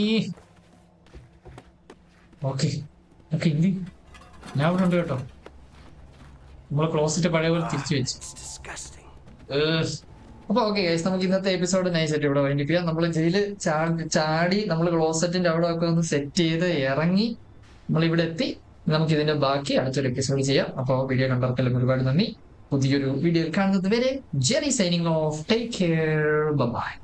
A: ഓക്കെ ഓക്കെ ഇനി ഞാൻ ഇവിടെ ഉണ്ട് കേട്ടോ നമ്മളെ ക്ലോസറ്റ് പഴയ പോലെ തിരിച്ചു വെച്ച്
B: It's disgusting.
A: ഏഹ്. അപ്പൊ ഓക്കെ ഗൈസ് നമുക്ക് ഇന്നത്തെ എപ്പിസോഡ് നൈസ് ആയിട്ട് ഇവിടെ വൈൻഡിപ്പ് ചെയ്യാം നമ്മൾ ജയില് ചാടി ചാടി നമ്മൾ ക്ലോസറ്റിന്റെ അവിടെ ഒക്കെ ഒന്ന് സെറ്റ് ചെയ്ത് ഇറങ്ങി നമ്മൾ ഇവിടെ എത്തി നമുക്ക് ഇതിന്റെ ബാക്കി അടുത്തൊരു എപ്പിസോഡ് ചെയ്യാം അപ്പോൾ വീഡിയോ കണ്ടവർക്കെല്ലാം ഒരുപാട് നന്ദി പുതിയൊരു വീഡിയോയിൽ കാണുന്നത് വരെ Jerry signing off take care by